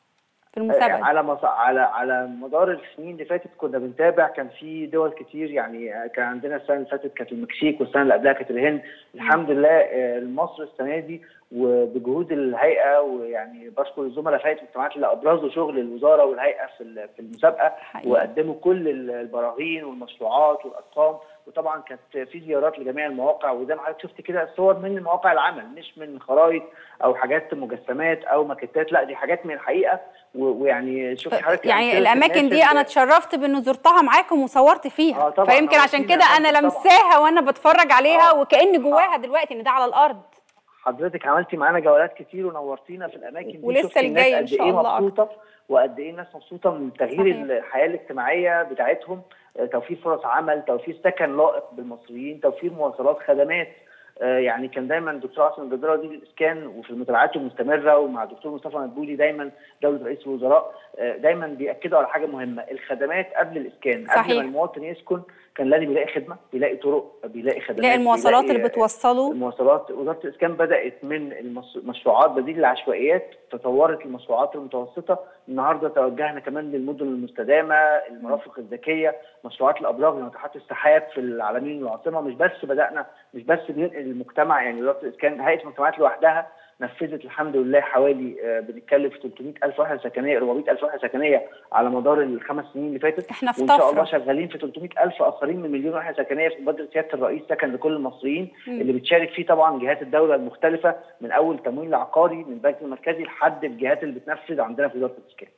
في المسابقه دي؟ على مص... على على مدار السنين اللي فاتت كنا بنتابع كان في دول كتير يعني كان عندنا السنه اللي فاتت كانت المكسيك والسنه اللي قبلها كانت الهند الحمد لله آه، مصر السنه دي وبجهود الهيئه ويعني بشكر الزملاء في هيئه المجتمعات اللي ابرزوا شغل الوزاره والهيئه في ال- في المسابقه حقيقي. وقدموا كل ال- البراهين والمشروعات والارقام وطبعا كانت في زيارات لجميع المواقع وزي ما حضرتك شفت كده صور من مواقع العمل مش من خرائط او حاجات مجسمات او ماكيتات لا دي حاجات من الحقيقه و- ويعني شفت حضرتك يعني أمثلة الاماكن الناس دي انا اللي- اتشرفت بانه زرتها معاكم وصورت فيها آه طبعاً، فيمكن عشان نورتينا كده يا انا فندم، طبعاً. لمساها وانا بتفرج عليها وكاني جواها دلوقتي ان ده على الارض حضرتك عملتي معانا جولات كتير ونورتينا في الاماكن دي ولسه شفتي الناس الجاي إن قد شاء ايه الله مبسوطه وقد ايه الناس مبسوطه من تغيير صحيح. الحياه الاجتماعيه بتاعتهم آه، توفير فرص عمل توفير سكن لائق بالمصريين توفير مواصلات خدمات آه، يعني كان دايما الدكتور حسن الجدير دي الاسكان وفي المتابعات المستمره ومع الدكتور مصطفى مدبولي دايما دوله رئيس الوزراء آه، دايما بياكدوا على حاجه مهمه الخدمات قبل الاسكان صحيح. قبل ما المواطن يسكن كان لازم يلاقي خدمه بيلاقي طرق بيلاقي خدمات تلاقي المواصلات بيلاقي- اللي بتوصله المواصلات وزاره الاسكان بدات من المس- مشروعات بديل العشوائيات تطورت المشروعات المتوسطه النهارده توجهنا كمان للمدن المستدامه المرافق الذكيه مشروعات الابراج لناطحات السحاب في العالمين والعاصمه مش بس بدانا مش بس بننقل المجتمع يعني وزاره الاسكان هيئه المجتمعات لوحدها نفذت الحمد لله حوالي آه، بنتكلم في 300 الف وحده سكنيه 400 الف وحده سكنيه على مدار الخمس سنين اللي فاتت احنا في وان شاء طفرة. الله شغالين في 300 الف اخرين من مليون وحده سكنيه في مبادره سياده الرئيس سكن لكل المصريين مم. اللي بتشارك فيه طبعا جهات الدوله المختلفه من اول تمويل عقاري من البنك المركزي لحد الجهات اللي بتنفذ عندنا في وزاره الاسكان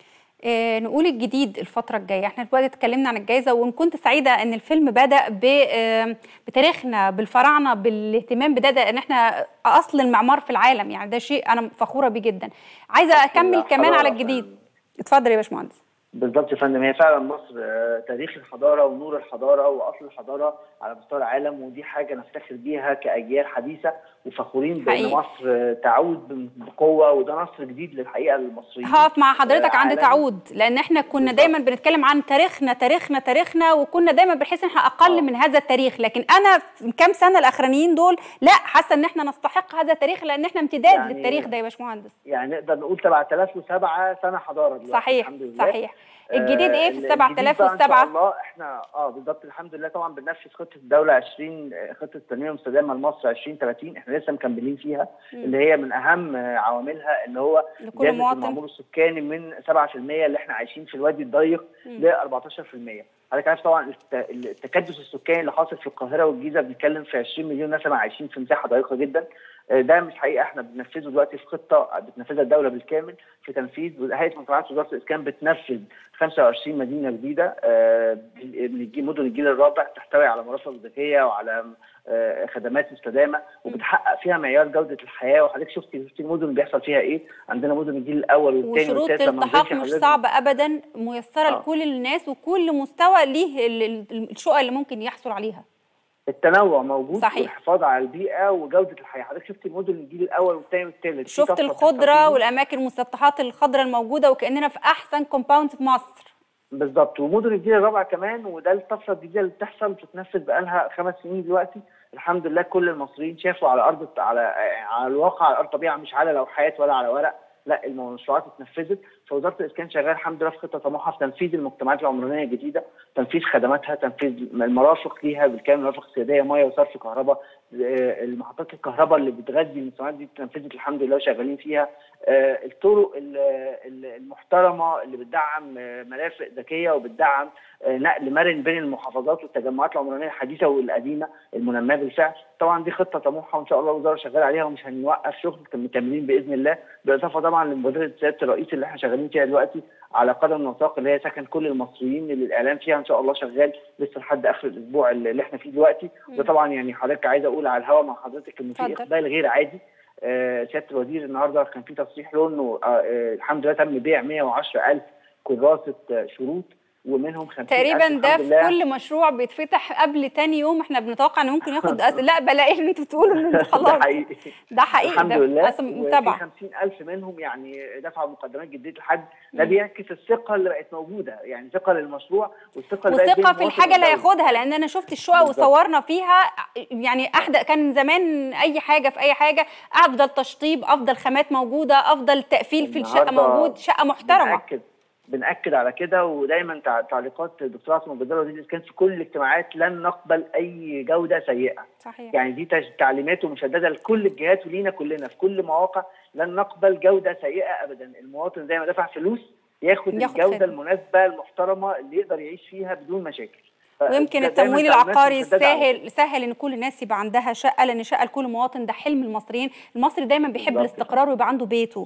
آه، نقول الجديد الفترة الجاية احنا دلوقتي اتكلمنا عن الجائزة وان كنت سعيدة ان الفيلم بدأ ب- آه، بتاريخنا بالفراعنة بالاهتمام بده ده ان احنا اصل المعمار في العالم يعني ده شيء انا فخورة بيه جدا عايزة اكمل كمان على الجديد اتفضل يا باشمهندس بالظبط يا فندم هي فعلا مصر آه، تاريخ الحضاره ونور الحضاره واصل الحضاره على مستوى العالم ودي حاجه نفتخر بيها كاجيال حديثه وفخورين بان حقيقي. مصر آه، تعود بقوه وده نصر جديد للحقيقه للمصريين هقف مع حضرتك آه، عند عالمي. تعود لان احنا كنا دايما بنتكلم عن تاريخنا تاريخنا تاريخنا وكنا دايما بنحس ان احنا اقل من هذا التاريخ لكن انا في الكام سنه الاخرانيين دول لا حاسه ان احنا نستحق هذا التاريخ لان احنا امتداد يعني- للتاريخ ده يا باشمهندس يعني نقدر نقول 7007 سنه حضاره دلوقتي صحيح الحمد لله صحيح الجديد ايه في ال- ال الجديد بقى ان شاء 7007 الله احنا اه بالظبط الحمد لله طبعا بننفذ خطه الدوله 20 آه، خطه التنميه المستدامه لمصر 2030 احنا لسه مكملين فيها مم. اللي هي من اهم آه، عواملها ان هو لكل زيادة مواطن. المعمول السكاني من 7% اللي احنا عايشين في الوادي الضيق مم. ل 14% حضرتك عارف طبعا الت- التكدس السكاني اللي حاصل في القاهره والجيزه بنتكلم في 20 مليون نسمه عايشين في مساحه ضيقه جدا آه، ده مش حقيقه احنا بننفذه دلوقتي في خطه بتنفذها الدوله بالكامل في تنفيذ هيئه مجتمعات وزاره الاسكان بتنفذ 25 مدينه جديده آه، من الجيل- مدن الجيل الرابع تحتوي على مرافق ذكيه وعلى آه، خدمات مستدامه وبتحقق فيها معيار جوده الحياه وحضرتك شفتي شفتي المدن اللي بيحصل فيها ايه عندنا مدن الجيل الاول والثاني وشروط والثالث لما الالتحاق نزلتي مش حضرتك- صعبة أبدا ميسرة آه. لكل الناس وكل مستوى ليه ال- ال- الشقق اللي ممكن يحصل عليها التنوع موجود صحيح. والحفاظ على البيئه وجوده الحياه حضرتك شفتي المدن الجيل الاول والثاني والثالث في شفت طفرة بتحصل الخضرة فيهم. والأماكن المسطحات الخضراء الموجودة وكأننا في أحسن كومباوند في مصر بالظبط ومدن الجيل الرابع كمان وده الطفره الجديده اللي بتحصل بتتنفذ بقالها خمس سنين دلوقتي الحمد لله كل المصريين شافوا على ارض على على الواقع على ارض طبيعه مش على لوحات ولا على ورق لا المشروعات اتنفذت فوزاره الاسكان شغال الحمد لله في خطه طموحه في تنفيذ المجتمعات العمرانيه الجديده تنفيذ خدماتها تنفيذ المرافق ليها بالكامل مرافق سياديه ميه وصرف كهرباء آه، المحطات الكهرباء اللي بتغذي المجتمعات دي اتنفذت الحمد لله وشغالين فيها آه، الطرق ال- ال- المحترمه اللي بتدعم آه، مرافق ذكيه وبتدعم آه، نقل مرن بين المحافظات والتجمعات العمرانيه الحديثه والقديمه المنماه بالفعل طبعا دي خطه طموحه وان شاء الله الوزاره شغاله عليها ومش هنوقف شغل مكملين باذن الله بالاضافه طبعا لمبادره سياده الرئيس اللي احنا شغالين فيها دلوقتي على قدم وساق اللي هي سكن كل المصريين اللي الاعلام فيها ان شاء الله شغال لسه لحد اخر الاسبوع اللي احنا فيه دلوقتي وده طبعا يعني حضرتك عايز اقول على الهواء مع حضرتك ان في اتفضل. اقبال غير عادي آه، سياده الوزير النهارده كان في تصريح له انه آه، آه، الحمد لله تم بيع 110000 كراسه آه، شروط ومنهم 50 تقريبا ده في كل مشروع بيتفتح قبل تاني يوم احنا بنتوقع انه ممكن ياخد أس... لا بلاقي ان انتوا تقولوا انه خلاص ده حقيقي ده حقيقي الحمد ده لله أصلاً وفي متابعه 50000 منهم يعني دفعوا مقدمات جديه الحج ده بيعكس الثقه اللي بقت موجوده يعني ثقه للمشروع والثقه اللي بقت بين وثقه في المواطن الحاجه اللي والدولة. هياخدها لان انا شفت الشقق بالظبط. وصورنا فيها يعني احدى كان زمان اي حاجه في اي حاجه افضل تشطيب افضل خامات موجوده افضل تقفيل في الشقه النهاردة موجود شقه محترمه بنأكد بنأكد على كده ودايما تع- تعليقات الدكتور عاصم الجدار وزير الاسكان في كل الاجتماعات لن نقبل اي جوده سيئه صحيح يعني دي تج- تعليماته مشدده لكل الجهات ولينا كلنا في كل مواقع لن نقبل جوده سيئه ابدا المواطن زي ما دفع فلوس ياخد, ياخد الجوده خدمة. المناسبه المحترمه اللي يقدر يعيش فيها بدون مشاكل ف- ويمكن ده دايماً التمويل تعليمات العقاري مشددة على سهل سهل ان كل الناس يبقى عندها شقه لان شقه لكل مواطن ده حلم المصريين المصري دايما بيحب بالظبط. الاستقرار ويبقى عنده بيته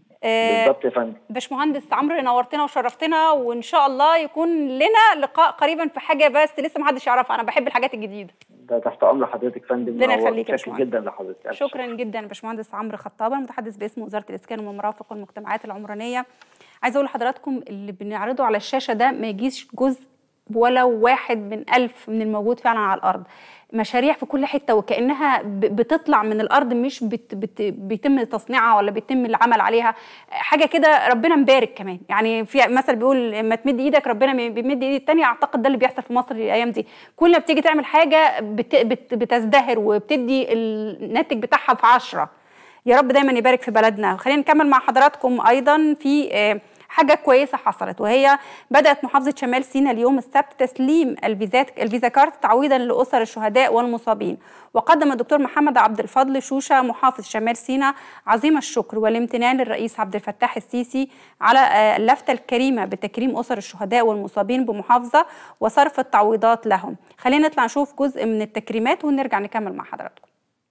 آه، بالظبط يا فندم باشمهندس عمرو نورتنا وشرفتنا وان شاء الله يكون لنا لقاء قريبا في حاجه بس لسه ما حدش يعرفها انا بحب الحاجات الجديده ده تحت امر حضرتك فندم ربنا منور. يخليك يا متشكر باشمهندس. جدا لحضرتك ألف شكرا جدا باشمهندس عمرو خطابه المتحدث باسم وزاره الاسكان والمرافق والمجتمعات العمرانيه عايزه اقول لحضراتكم اللي بنعرضه على الشاشه ده ما يجيش جزء ولو واحد من ألف من الموجود فعلا على الأرض مشاريع في كل حتة وكأنها ب- بتطلع من الأرض مش بت بت بيتم تصنيعها ولا بيتم العمل عليها حاجة كده ربنا مبارك كمان يعني في مثل بيقول لما تمد إيدك ربنا بيمد إيد التانية أعتقد ده اللي بيحصل في مصر الأيام دي كل ما بتيجي تعمل حاجة بت بت بتزدهر وبتدي الناتج بتاعها في عشرة يا رب دايما يبارك في بلدنا خلينا نكمل مع حضراتكم ايضا في آه، حاجه كويسه حصلت وهي بدات محافظه شمال سيناء اليوم السبت تسليم الفيزات الفيزا كارت تعويضا لاسر الشهداء والمصابين وقدم الدكتور محمد عبد الفضل شوشه محافظ شمال سيناء عظيم الشكر والامتنان للرئيس عبد الفتاح السيسي على آه، اللفته الكريمه بتكريم اسر الشهداء والمصابين بمحافظه وصرف التعويضات لهم خلينا نطلع نشوف جزء من التكريمات ونرجع نكمل مع حضراتكم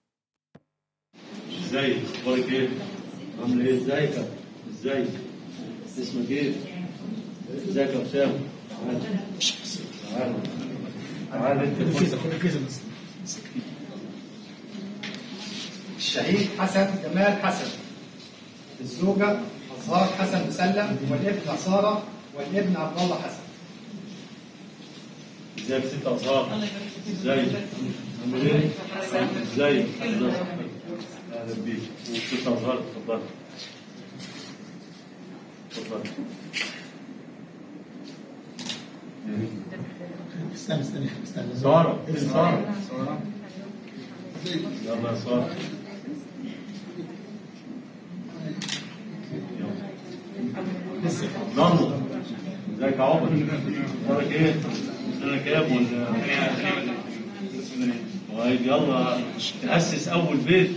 ازيك اخبارك ايه؟ عامل ايه ازيك؟ ازيك؟ اسمك ايه؟ ازيك يا اسامه؟ تعال تعال تعال انت خد. الشهيد حسن جمال حسن الزوجة أزهار حسن مسلم والابن سارة والابن عبد الله حسن ازيك ست ازهار؟ ازيك؟ عامل ايه؟ ازيك؟ اهلا بيك ست ازهار اتفضل اتفضل استنى استنى استنى سارة فين سارة؟ يلا يا سارة ضمن ازيك يا عمر اخبارك ايه؟ سنة كام ولا طيب يلا تأسس أول بيت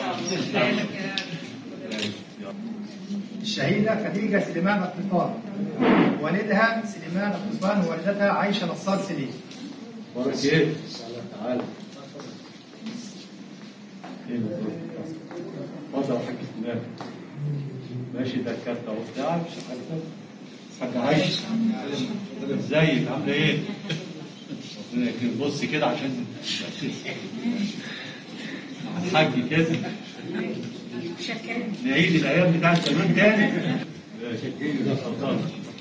الشهيدة خديجة سليمان الطفان والدها سليمان الطفان ووالدتها عائشة نصار سليم اخبارك ايه؟ تعالى ايه بالظبط؟ اتفضل يا حاج فلان ماشي ده الكارت اهو بتاعك شغلتك حاج عايشة ازيك عاملة ايه؟ ربنا يكرمك. بص كده عشان مع الحاج كده نعيد الايام بتاعت زمان تاني ماشي اتفضل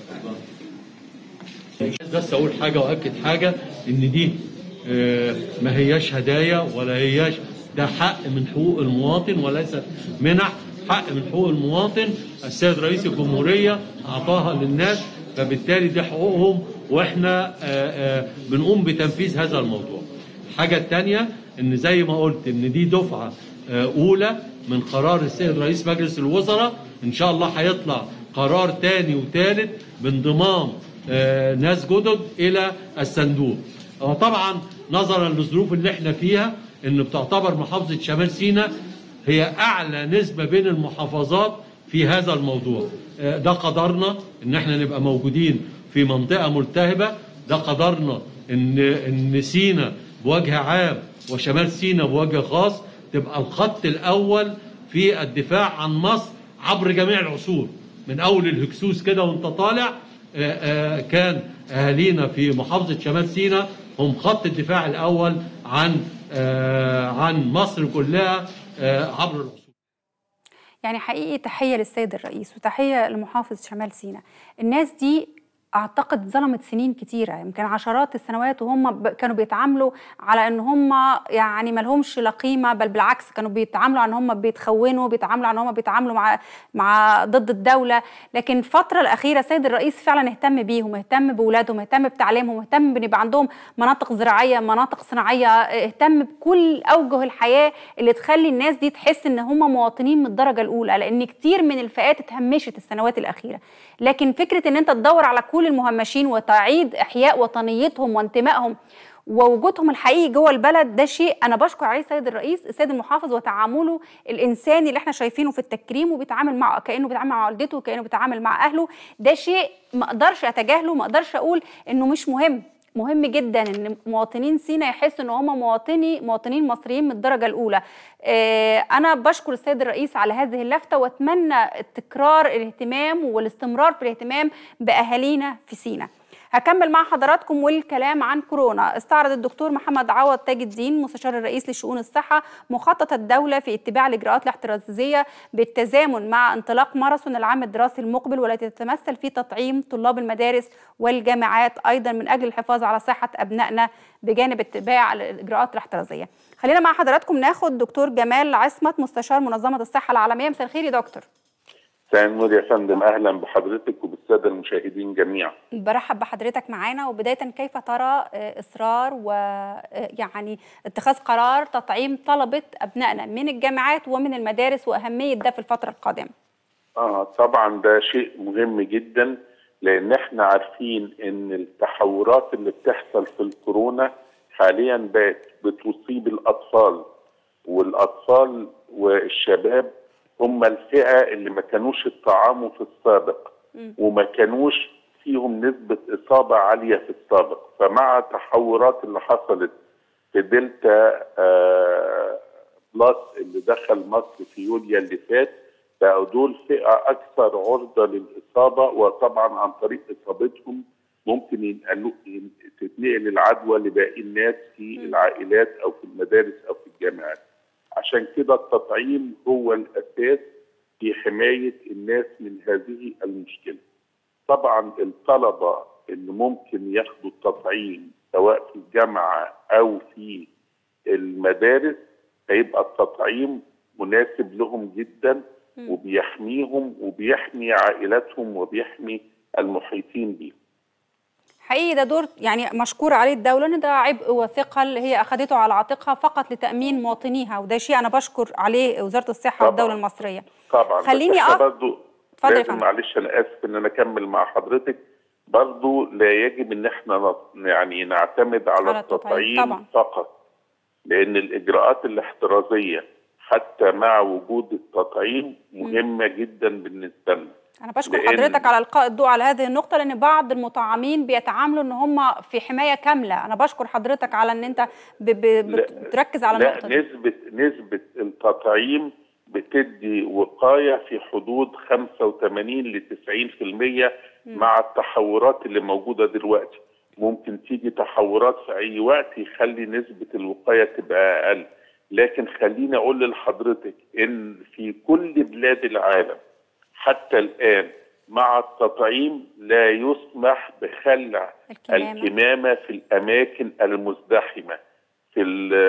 اتفضل بس اقول حاجه واكد حاجه ان دي آه، ما هياش هدايا ولا هياش ده حق من حقوق المواطن وليس منح حق من حقوق المواطن السيد رئيس الجمهوريه اعطاها للناس فبالتالي دي حقوقهم واحنا آه، آه، بنقوم بتنفيذ هذا الموضوع الحاجة التانية ان زي ما قلت ان دي دفعة آه، اولى من قرار السيد رئيس مجلس الوزراء ان شاء الله هيطلع قرار تاني وتالت بانضمام آه، ناس جدد الى الصندوق هو طبعا نظرا للظروف اللي احنا فيها ان بتعتبر محافظة شمال سيناء هي اعلى نسبة بين المحافظات في هذا الموضوع آه، ده قدرنا ان احنا نبقى موجودين في منطقة ملتهبة ده قدرنا ان ان سينا بوجه عام وشمال سينا بوجه خاص تبقى الخط الاول في الدفاع عن مصر عبر جميع العصور من اول الهكسوس كده وانت طالع آه، آه، كان اهالينا في محافظه شمال سينا هم خط الدفاع الاول عن آه، عن مصر كلها آه، عبر العصور يعني حقيقي تحية للسيد الرئيس وتحية لمحافظ شمال سيناء الناس دي اعتقد ظلمت سنين كتيره يمكن عشرات السنوات وهم ب- كانوا بيتعاملوا على ان هم يعني ما لهمش لا قيمه بل بالعكس كانوا بيتعاملوا على ان هم بيتخونوا بيتعاملوا على ان هم بيتعاملوا مع مع ضد الدوله لكن الفتره الاخيره السيد الرئيس فعلا اهتم بيهم اهتم باولادهم اهتم بتعليمهم اهتم بان يبقى عندهم مناطق زراعيه مناطق صناعيه اهتم بكل اوجه الحياه اللي تخلي الناس دي تحس ان هم مواطنين من الدرجه الاولى لان كتير من الفئات اتهمشت السنوات الاخيره لكن فكره ان انت تدور على كل المهمشين وتعيد احياء وطنيتهم وانتمائهم ووجودهم الحقيقي جوه البلد ده شيء انا بشكر عليه السيد الرئيس السيد المحافظ وتعامله الانساني اللي احنا شايفينه في التكريم وبيتعامل مع كانه بيتعامل مع والدته وكانه بيتعامل مع اهله ده شيء ما اقدرش اتجاهله ما اقدرش اقول انه مش مهم مهم جدا ان مواطنين سينا يحسوا ان هم مواطني مواطنين مصريين من الدرجه الاولى آه، انا بشكر السيد الرئيس على هذه اللفته واتمنى تكرار الاهتمام والاستمرار في الاهتمام باهالينا في سينا هكمل مع حضراتكم والكلام عن كورونا استعرض الدكتور محمد عوض تاج الدين مستشار الرئيس لشؤون الصحة مخطط الدولة في اتباع الإجراءات الاحترازية بالتزامن مع انطلاق ماراثون العام الدراسي المقبل والتي تتمثل في تطعيم طلاب المدارس والجامعات أيضا من أجل الحفاظ على صحة أبنائنا بجانب اتباع الإجراءات الاحترازية خلينا مع حضراتكم ناخد دكتور جمال عصمت مستشار منظمة الصحة العالمية مساء الخير يا دكتور مساء النور يا فندم اهلا بحضرتك وبالساده المشاهدين جميعا برحب بحضرتك معانا وبداية كيف ترى آه، إصرار ويعني اتخاذ قرار تطعيم طلبة أبنائنا من الجامعات ومن المدارس وأهمية ده في الفترة القادمة اه طبعا ده شيء مهم جدا لان احنا عارفين ان التحورات اللي بتحصل في الكورونا حاليا بقت بتصيب الاطفال والاطفال والشباب هم الفئه اللي ما كانوش اتطعموا في السابق وما كانوش فيهم نسبه اصابه عاليه في السابق فمع التحورات اللي حصلت في دلتا آه بلس اللي دخل مصر في يوليو اللي فات بقوا دول فئه اكثر عرضه للاصابه وطبعا عن طريق اصابتهم ممكن ينقلوا ين- تتنقل العدوى لباقي الناس في العائلات او في المدارس او في الجامعات. عشان كده التطعيم هو الاساس في حمايه الناس من هذه المشكله. طبعا الطلبه اللي ممكن ياخدوا التطعيم سواء في الجامعه او في المدارس هيبقى التطعيم مناسب لهم جدا وبيحميهم وبيحمي عائلاتهم وبيحمي المحيطين بيهم حقيقي ده دور يعني مشكور عليه الدولة ان ده عبء وثقل هي اخذته على عاتقها فقط لتأمين مواطنيها وده شيء انا بشكر عليه وزارة الصحة والدولة المصرية طبعا خليني بس احنا أقف- برضو اتفضل يا لازم فندم. معلش انا اسف ان انا اكمل مع حضرتك برضو لا يجب ان احنا نط- يعني نعتمد على, على التطعيم، التطعيم طبعا. فقط لان الاجراءات الاحترازيه حتى مع وجود التطعيم مهمه جدا بالنسبه لنا انا بشكر لأن- حضرتك على القاء الضوء على هذه النقطة لان بعض المطعمين بيتعاملوا ان هم في حماية كاملة انا بشكر حضرتك على ان انت ب- ب- بتركز على لا النقطة دي نسبة نسبة التطعيم بتدي وقاية في حدود 85 ل 90% مع التحورات اللي موجودة دلوقتي ممكن تيجي تحورات في أي وقت يخلي نسبة الوقاية تبقى أقل لكن خليني أقول لحضرتك إن في كل بلاد العالم حتى الآن مع التطعيم لا يسمح بخلع الكمامة. الكمامة في الأماكن المزدحمة في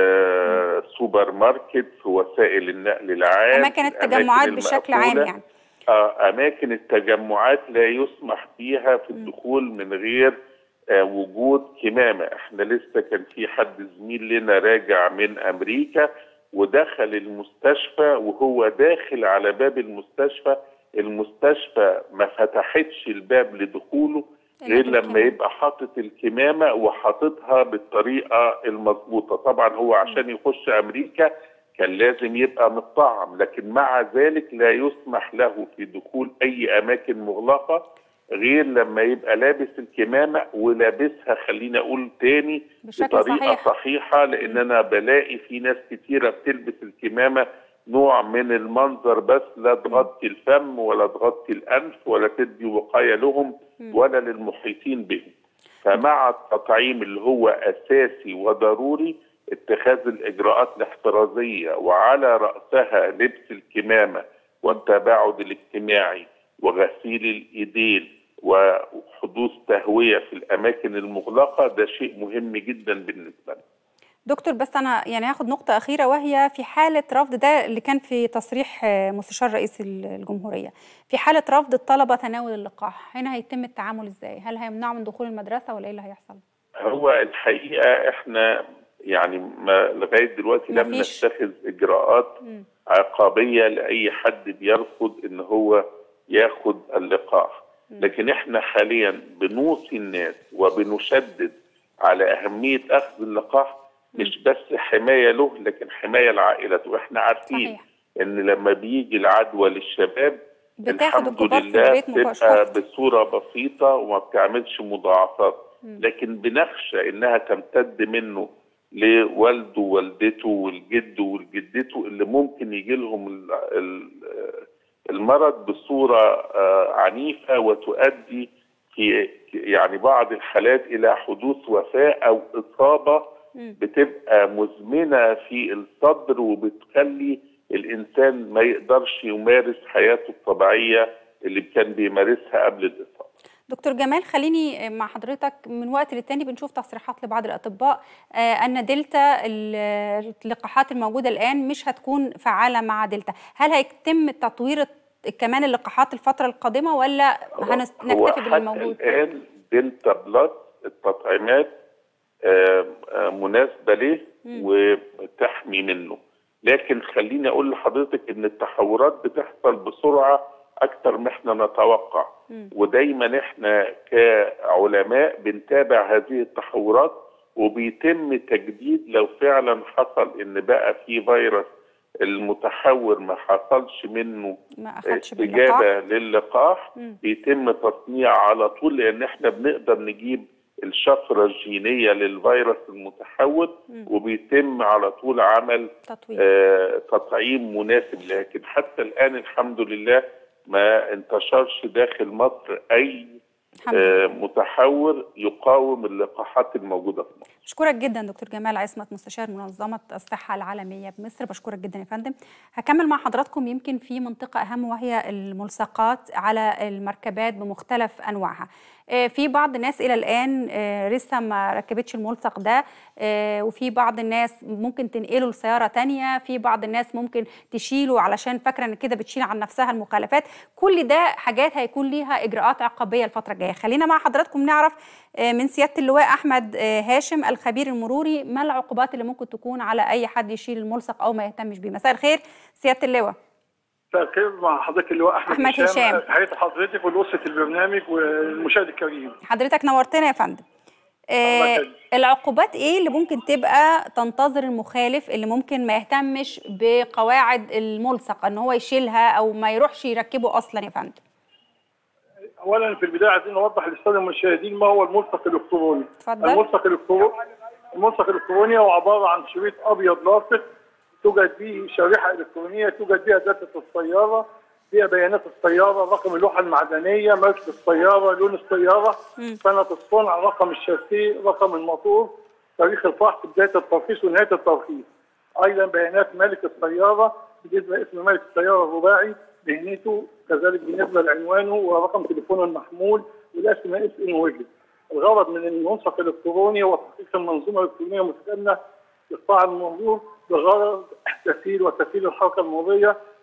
السوبر ماركت في وسائل النقل العام اماكن في التجمعات الأماكن بشكل عام المقفولة. يعني آه، اماكن التجمعات لا يسمح فيها في الدخول من غير آه، وجود كمامه احنا لسه كان في حد زميل لنا راجع من امريكا ودخل المستشفى وهو داخل على باب المستشفى المستشفى ما فتحتش الباب لدخوله غير لما يبقى حاطط الكمامه وحاططها بالطريقه المظبوطه طبعا هو عشان يخش امريكا كان لازم يبقى متطعم لكن مع ذلك لا يسمح له في دخول اي اماكن مغلقه غير لما يبقى لابس الكمامه ولابسها خليني اقول تاني بشكل بطريقه صحيح. صحيحه لان انا بلاقي في ناس كتيره بتلبس الكمامه نوع من المنظر بس لا تغطي الفم ولا تغطي الانف ولا تدي وقايه لهم ولا للمحيطين بهم فمع التطعيم اللي هو اساسي وضروري اتخاذ الاجراءات الاحترازيه وعلى راسها لبس الكمامه والتباعد الاجتماعي وغسيل الايدين وحدوث تهويه في الاماكن المغلقه ده شيء مهم جدا بالنسبه لنا دكتور بس انا يعني هاخد نقطه اخيره وهي في حاله رفض ده اللي كان في تصريح آه، مستشار رئيس الجمهوريه في حاله رفض الطلبه تناول اللقاح هنا هيتم التعامل ازاي هل هيمنعوا من دخول المدرسه ولا ايه اللي هيحصل هو الحقيقه احنا يعني ما لغايه دلوقتي لم مفيش. نتخذ اجراءات مم. عقابيه لاي حد بيرفض ان هو ياخد اللقاح لكن احنا حاليا بنوصي الناس وبنشدد على اهميه اخذ اللقاح مش بس حمايه له لكن حمايه لعائلته واحنا عارفين صحيح. ان لما بيجي العدوى للشباب بتاخد الحمد الكبار في لله البيت بتبقى مباشرة. بصوره بسيطه وما بتعملش مضاعفات لكن بنخشى انها تمتد منه لوالده ووالدته والجد والجدته اللي ممكن يجي لهم ال- ال- المرض بصوره آه، عنيفه وتؤدي في يعني بعض الحالات الى حدوث وفاه او اصابه بتبقى مزمنه في الصدر وبتخلي الانسان ما يقدرش يمارس حياته الطبيعيه اللي كان بيمارسها قبل الاصابه. دكتور جمال خليني مع حضرتك من وقت للتاني بنشوف تصريحات لبعض الأطباء آه، أن دلتا ال- اللقاحات الموجودة الآن مش هتكون فعالة مع دلتا هل هيتم تطوير كمان اللقاحات الفترة القادمة ولا هنس- هو نكتفي حتى بالموجود؟ الان دلتا بلس التطعيمات آه، آه، مناسبه له وتحمي منه لكن خليني اقول لحضرتك ان التحورات بتحصل بسرعه اكتر ما احنا نتوقع ودايما احنا كعلماء بنتابع هذه التحورات وبيتم تجديد لو فعلا حصل ان بقى في فيروس المتحور ما حصلش منه ما أخدش استجابه باللقاح للقاح مم. بيتم تصنيع على طول لان احنا بنقدر نجيب الشفره الجينيه للفيروس المتحور مم. وبيتم على طول عمل تطوير آه تطعيم مناسب لكن حتى الان الحمد لله ما انتشرش داخل مصر اي الحمد آه لله متحور يقاوم اللقاحات الموجوده في مصر بشكرك جدا دكتور جمال عصمت مستشار منظمة الصحة العالمية بمصر بشكرك جدا يا فندم هكمل مع حضراتكم يمكن في منطقة أهم وهي الملصقات على المركبات بمختلف أنواعها آه، في بعض الناس إلى الآن آه، لسه ما ركبتش الملصق ده آه، وفي بعض الناس ممكن تنقله لسيارة تانية في بعض الناس ممكن تشيله علشان فاكرة إن كده بتشيل عن نفسها المخالفات كل ده حاجات هيكون ليها إجراءات عقابية الفترة الجاية خلينا مع حضراتكم نعرف آه، من سيادة اللواء أحمد آه، هاشم الخبير المروري ما العقوبات اللي ممكن تكون على أي حد يشيل الملصق أو ما يهتمش بيه مساء الخير سيادة اللواء مساء الخير مع حضرتك اللواء احمد, أحمد هشام. تحياتي لحضرتك ولوسة البرنامج والمشاهد الكريم حضرتك نورتنا يا فندم آه يخليك. العقوبات ايه اللي ممكن تبقى تنتظر المخالف اللي ممكن ما يهتمش بقواعد الملصق ان هو يشيلها او ما يروحش يركبه اصلا يا فندم اولا في البدايه عايزين نوضح للساده المشاهدين ما هو الملصق الالكتروني اتفضل. الملصق الالكتروني الملصق الالكتروني هو عباره عن شريط ابيض لاصق توجد به شريحه الكترونيه توجد بها داتا السياره فيها بيانات السياره رقم اللوحه المعدنيه ماركه السياره لون السياره سنه الصنع رقم الشاسيه رقم الموتور تاريخ الفحص بدايه الترخيص ونهايه الترخيص ايضا بيانات مالك السياره بالنسبه لاسم مالك السياره الرباعي مهنته كذلك بالنسبه لعنوانه ورقم تليفونه المحمول والاسم اس ان وجه الغرض من المنسق الالكتروني هو تحقيق المنظومه الالكترونيه متكامله لقطاع المرور بغرض تسهيل وتسهيل الحركه المروريه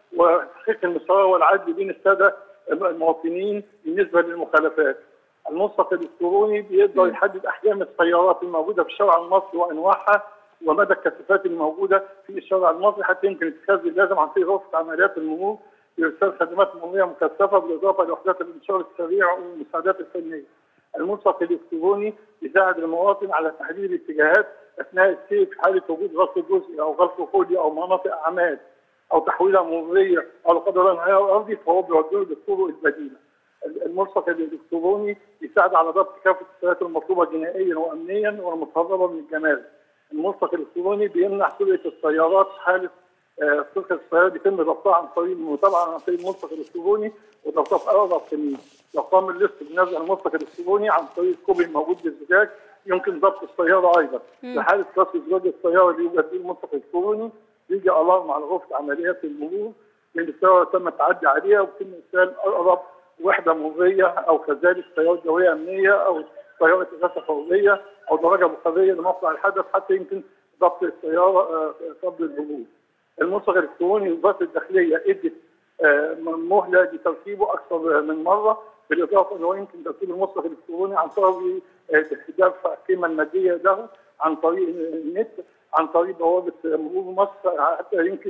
وتحقيق المساواه والعدل بين الساده المواطنين بالنسبه للمخالفات. الملصق الالكتروني بيقدر يحدد احجام السيارات الموجوده في الشارع المصري وانواعها ومدى الكثافات الموجوده في الشارع المصري حتى يمكن اتخاذ اللازم عن طريق غرفه عمليات المرور لارسال خدمات مروريه مكثفه بالاضافه لوحدات الانشار السريع والمساعدات الفنيه. الملصق الالكتروني يساعد المواطن على تحديد الاتجاهات اثناء السير في حاله وجود غلق جزئي او غلق كلي او مناطق اعمال او تحويله مروريه او لا قدر الله انهيار ارضي فهو بيوجهه للطرق البديله. الملصق الالكتروني يساعد على ضبط كافه السيارات المطلوبه جنائيا وامنيا والمتهربه من الجمارك. الملصق الالكتروني بيمنع سرقه السيارات في حاله آه، سرقه السيارات بيتم ضبطها عن طريق المتابعه عن طريق الملصق الالكتروني وضبطها في اقرب سنين. لو قام اللص بنزع الملصق الالكتروني عن طريق الكوبري الموجود بالزجاج يمكن ضبط السياره ايضا. مم. في حاله كسر زجاج السياره اللي يوجد فيه الملصق الالكتروني يجي الارم على غرفه عمليات المرور لان السياره تم التعدي عليها ويتم ارسال اقرب وحده مروريه او كذلك سياره جويه امنيه او سياره اغاثه فوريه او درجه بخاريه لموقع الحدث حتى يمكن ضبط السياره آه، قبل الهبوط. الملصق الالكتروني وزاره الداخليه ادت آه، مهله لتركيبه اكثر من مره بالاضافه انه يمكن تركيب الملصق الالكتروني عن طريق آه، دفع القيمه الماديه له عن طريق النت عن طريق بوابه مرور مصر حتى يمكن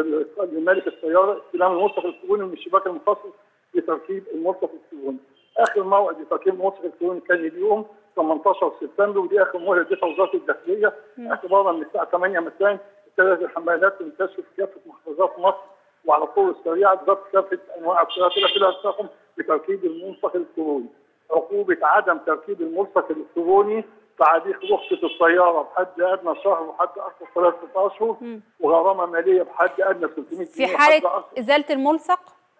لمالك السياره استلام الملصق الالكتروني من الشباك المخصص لتركيب الملصق الالكتروني. اخر موعد لتركيب الملصق الالكتروني كان اليوم 18 سبتمبر ودي اخر مهله ادتها وزاره الداخليه اعتبارا من الساعه 8 مساء ابتدت الحملات تنتشر في كافه محافظات مصر وعلى الطرق السريعه بضبط كافه انواع السيارات التي لا تقوم بتركيب الملصق الالكتروني. عقوبه عدم تركيب الملصق الالكتروني تعليق رخصه السياره بحد ادنى شهر وحد اقصى ثلاثه اشهر وغرامه ماليه بحد ادنى 300 في جنيه حاله وحد أقصى- ازاله الملصق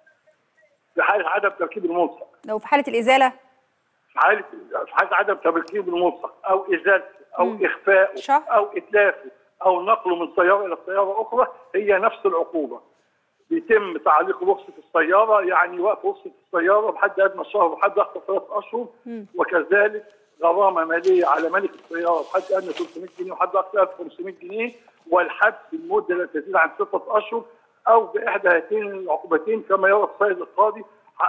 في حاله عدم تركيب الملصق لو في حاله الازاله في حاله في حاله عدم تركيب الملصق او ازالته او اخفائه او اتلافه او نقله من سياره الى سياره اخرى هي نفس العقوبه. بيتم تعليق رخصه السياره يعني وقف رخصه السياره بحد ادنى شهر وحد اقصى ثلاث اشهر وكذلك غرامه ماليه على مالك السياره بحد ادنى 300 جنيه وحد اقصى 1500 جنيه والحبس المده لا تزيد عن سته اشهر او باحدى هاتين العقوبتين كما يرى السيد القاضي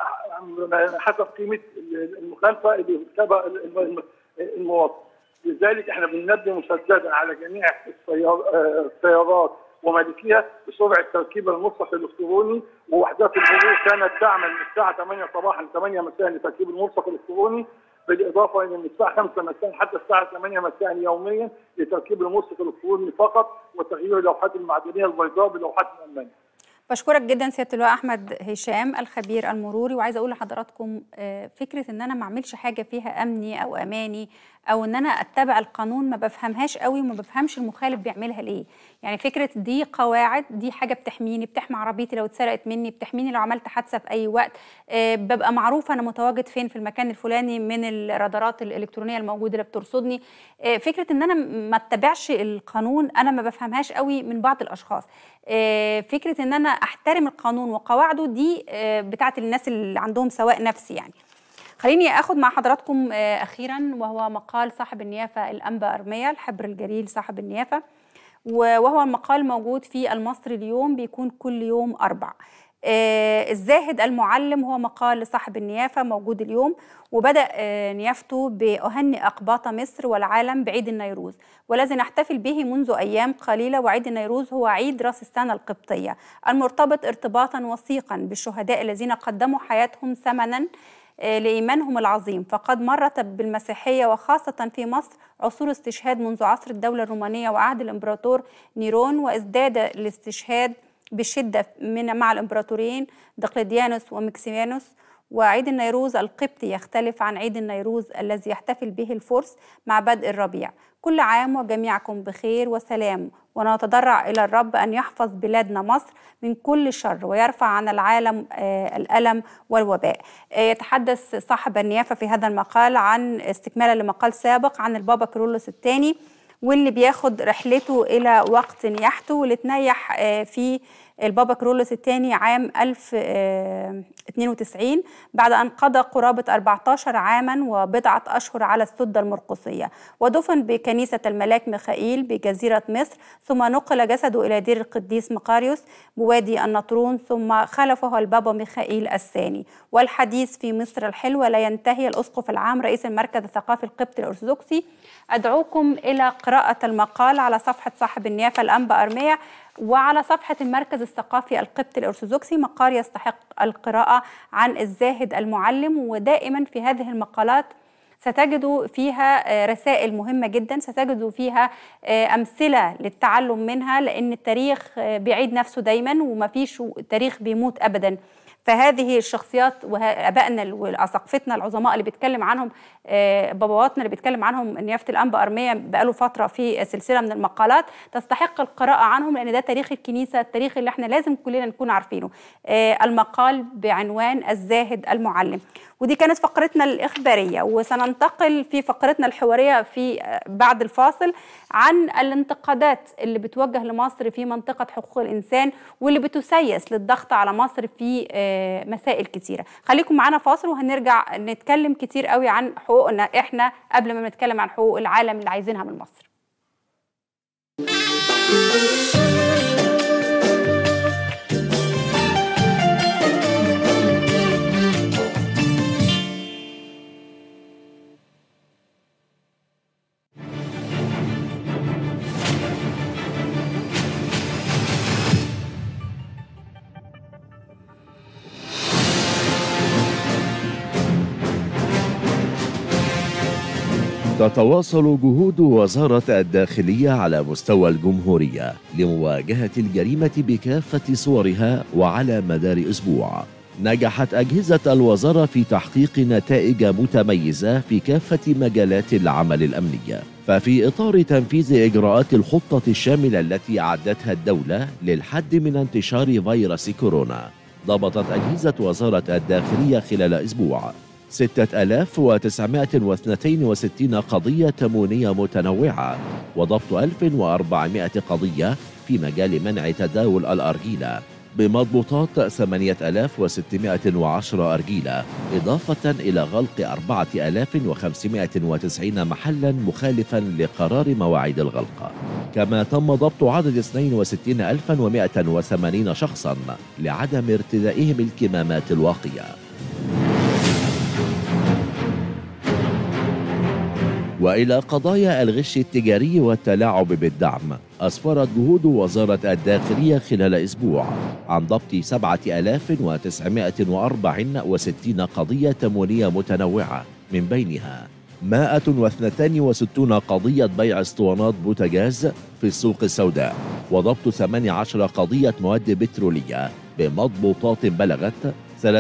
ح- حسب قيمه المخالفه اللي ارتكبها الم- المواطن. لذلك احنا بننبه مسددا على جميع السيار- آه، السيارات ومالكيها بسرعه تركيب الملصق الالكتروني ووحدات المرور كانت تعمل من الساعه 8 صباحا ل 8 مساء لتركيب الملصق الالكتروني بالاضافه الى من الساعه 5 مساء حتى الساعه 8 مساء يوميا لتركيب الملصق الالكتروني فقط وتغيير اللوحات المعدنيه البيضاء بلوحات مؤمنه. بشكرك جدا سياده اللواء احمد هشام الخبير المروري وعايزه اقول لحضراتكم آه، فكره ان انا ما اعملش حاجه فيها امني او اماني او ان انا اتبع القانون ما بفهمهاش قوي وما بفهمش المخالف بيعملها ليه يعني فكره دي قواعد دي حاجه بتحميني بتحمي عربيتي لو اتسرقت مني بتحميني لو عملت حادثه في اي وقت آه، ببقى معروفه انا متواجد فين في المكان الفلاني من الرادارات الالكترونيه الموجوده اللي بترصدني آه، فكره ان انا ما اتبعش القانون انا ما بفهمهاش قوي من بعض الاشخاص آه، فكره ان انا احترم القانون وقواعده دي آه، بتاعت الناس اللي عندهم سواء نفسي يعني خليني اخد مع حضراتكم آه، اخيرا وهو مقال صاحب النيافه الانبا ارميا الحبر الجليل صاحب النيافه و- وهو المقال موجود في المصري اليوم بيكون كل يوم اربع آه، الزاهد المعلم هو مقال لصاحب النيافه موجود اليوم وبدا آه، نيافته باهنئ اقباط مصر والعالم بعيد النيروز والذي نحتفل به منذ ايام قليله وعيد النيروز هو عيد راس السنه القبطيه المرتبط ارتباطا وثيقا بالشهداء الذين قدموا حياتهم ثمنا آه، لإيمانهم العظيم فقد مرت بالمسيحية وخاصة في مصر عصور استشهاد منذ عصر الدولة الرومانية وعهد الإمبراطور نيرون وازداد الاستشهاد بشدة من مع الإمبراطورين دقلديانوس ومكسيميانوس وعيد النيروز القبطي يختلف عن عيد النيروز الذي يحتفل به الفرس مع بدء الربيع كل عام وجميعكم بخير وسلام ونتضرع إلى الرب أن يحفظ بلادنا مصر من كل شر ويرفع عن العالم آه، الألم والوباء آه، يتحدث صاحب النيافة في هذا المقال عن استكمالا لمقال سابق عن البابا كيرلس الثاني واللي بياخد رحلته إلى وقت نياحته واللي تنيح آه، في البابا كرولوس الثاني عام 1092 بعد أن قضى قرابة 14 عاما وبضعة أشهر على السدة المرقصية ودفن بكنيسة الملاك ميخائيل بجزيرة مصر ثم نقل جسده إلى دير القديس مقاريوس بوادي النطرون ثم خلفه البابا ميخائيل الثاني والحديث في مصر الحلوة لا ينتهي الأسقف العام رئيس المركز الثقافي القبطي الأرثوذكسي أدعوكم إلى قراءة المقال على صفحة صاحب النيافة الأنبا أرمية وعلى صفحة المركز الثقافي القبطي الأرثوذكسي مقال يستحق القراءة عن الزاهد المعلم ودائما في هذه المقالات ستجدوا فيها رسائل مهمة جدا ستجدوا فيها أمثلة للتعلم منها لأن التاريخ بيعيد نفسه دايما ومفيش تاريخ بيموت أبدا فهذه الشخصيات وابائنا واساقفتنا العظماء اللي بيتكلم عنهم بابواتنا اللي بيتكلم عنهم نيافه الانبا ارميه بقاله فتره في سلسله من المقالات تستحق القراءه عنهم لان ده تاريخ الكنيسه التاريخ اللي احنا لازم كلنا نكون عارفينه المقال بعنوان الزاهد المعلم ودي كانت فقرتنا الإخبارية وسننتقل في فقرتنا الحوارية في بعد الفاصل عن الانتقادات اللي بتوجه لمصر في منطقة حقوق الإنسان واللي بتسيس للضغط على مصر في مسائل كتيرة خليكم معانا فاصل وهنرجع نتكلم كتير قوي عن حقوقنا إحنا قبل ما نتكلم عن حقوق العالم اللي عايزينها من مصر تتواصل جهود وزارة الداخلية على مستوى الجمهورية لمواجهة الجريمة بكافة صورها وعلى مدار أسبوع. نجحت أجهزة الوزارة في تحقيق نتائج متميزة في كافة مجالات العمل الأمنية. ففي إطار تنفيذ إجراءات الخطة الشاملة التي أعدتها الدولة للحد من انتشار فيروس كورونا، ضبطت أجهزة وزارة الداخلية خلال أسبوع 6962 قضية تموينية متنوعة وضبط 1400 قضية في مجال منع تداول الأرجيلة بمضبوطات 8610 أرجيلة إضافة إلى غلق 4590 محلا مخالفا لقرار مواعيد الغلق كما تم ضبط عدد 62180 شخصا لعدم ارتدائهم الكمامات الواقيه والى قضايا الغش التجاري والتلاعب بالدعم اسفرت جهود وزاره الداخليه خلال اسبوع عن ضبط 7964 قضيه تموينيه متنوعه من بينها 162 قضية بيع اسطوانات بوتاجاز في السوق السوداء وضبط 18 قضية مواد بترولية بمضبوطات بلغت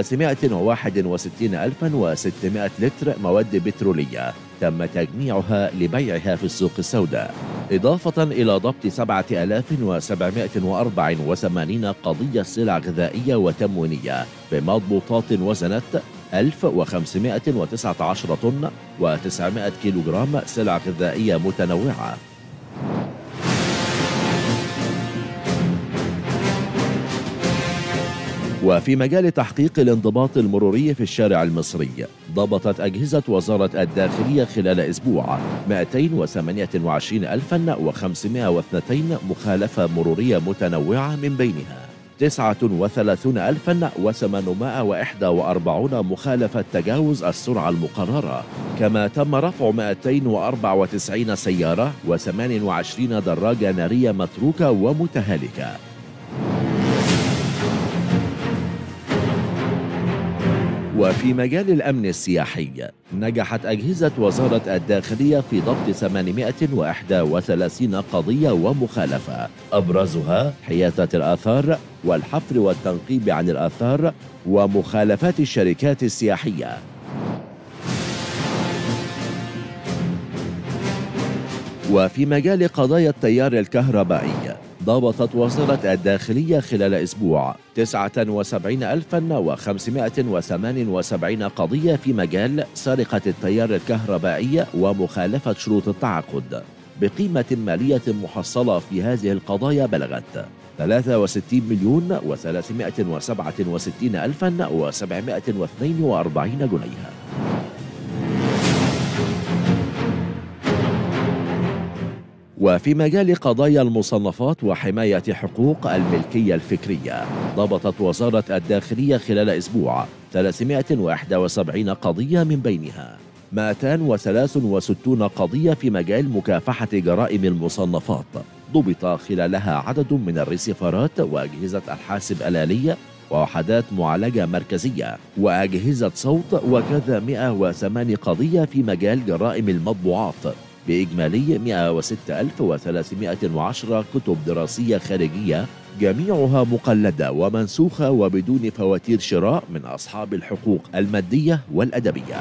361600 لتر مواد بترولية تم تجميعها لبيعها في السوق السوداء إضافة إلى ضبط 7784 قضية سلع غذائية وتموينية بمضبوطات وزنت 1519 طن و900 كيلوغرام سلع غذائية متنوعة وفي مجال تحقيق الانضباط المروري في الشارع المصري ضبطت أجهزة وزارة الداخلية خلال أسبوع 228502 مخالفة مرورية متنوعة من بينها 39841 مخالفة تجاوز السرعة المقررة كما تم رفع 294 سيارة و28 دراجة نارية متروكة ومتهالكة وفي مجال الأمن السياحي نجحت أجهزة وزارة الداخلية في ضبط 831 قضية ومخالفة أبرزها حيازة الآثار والحفر والتنقيب عن الآثار ومخالفات الشركات السياحية وفي مجال قضايا التيار الكهربائي ضبطت وزارة الداخلية خلال أسبوع 79578 قضية في مجال سرقة التيار الكهربائي ومخالفة شروط التعاقد بقيمة مالية محصلة في هذه القضايا بلغت 63 مليون و367 ألفا و742 جنيها وفي مجال قضايا المصنفات وحماية حقوق الملكية الفكرية ضبطت وزارة الداخلية خلال أسبوع 371 قضية من بينها 263 قضية في مجال مكافحة جرائم المصنفات ضبط خلالها عدد من الرسيفرات وأجهزة الحاسب الآلية ووحدات معالجة مركزية وأجهزة صوت وكذا 108 قضية في مجال جرائم المطبوعات بإجمالي 106310 كتب دراسية خارجية جميعها مقلدة ومنسوخة وبدون فواتير شراء من أصحاب الحقوق المادية والأدبية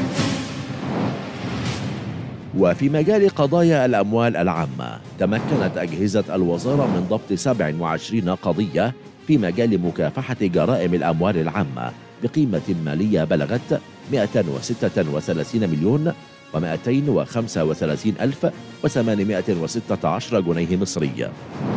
وفي مجال قضايا الأموال العامة تمكنت أجهزة الوزارة من ضبط 27 قضية في مجال مكافحة جرائم الأموال العامة بقيمة مالية بلغت 136 مليون و235 ألف و816 جنيه مصري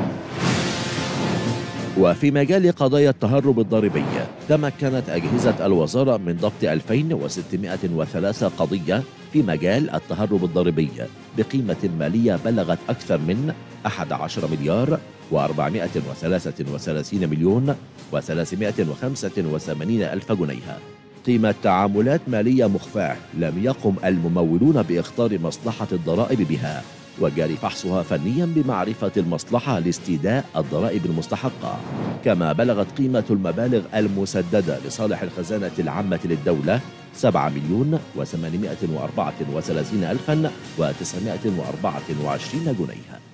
وفي مجال قضايا التهرب الضريبي تمكنت أجهزة الوزارة من ضبط 2603 قضية في مجال التهرب الضريبي بقيمة مالية بلغت أكثر من 11 مليار و433 مليون و385 ألف جنيه قيمة تعاملات مالية مخفاة لم يقم الممولون بإخطار مصلحة الضرائب بها وجاري فحصها فنيا بمعرفة المصلحة لاستيداء الضرائب المستحقة كما بلغت قيمة المبالغ المسددة لصالح الخزانة العامة للدولة 7 مليون و834 ألفا و924 جنيها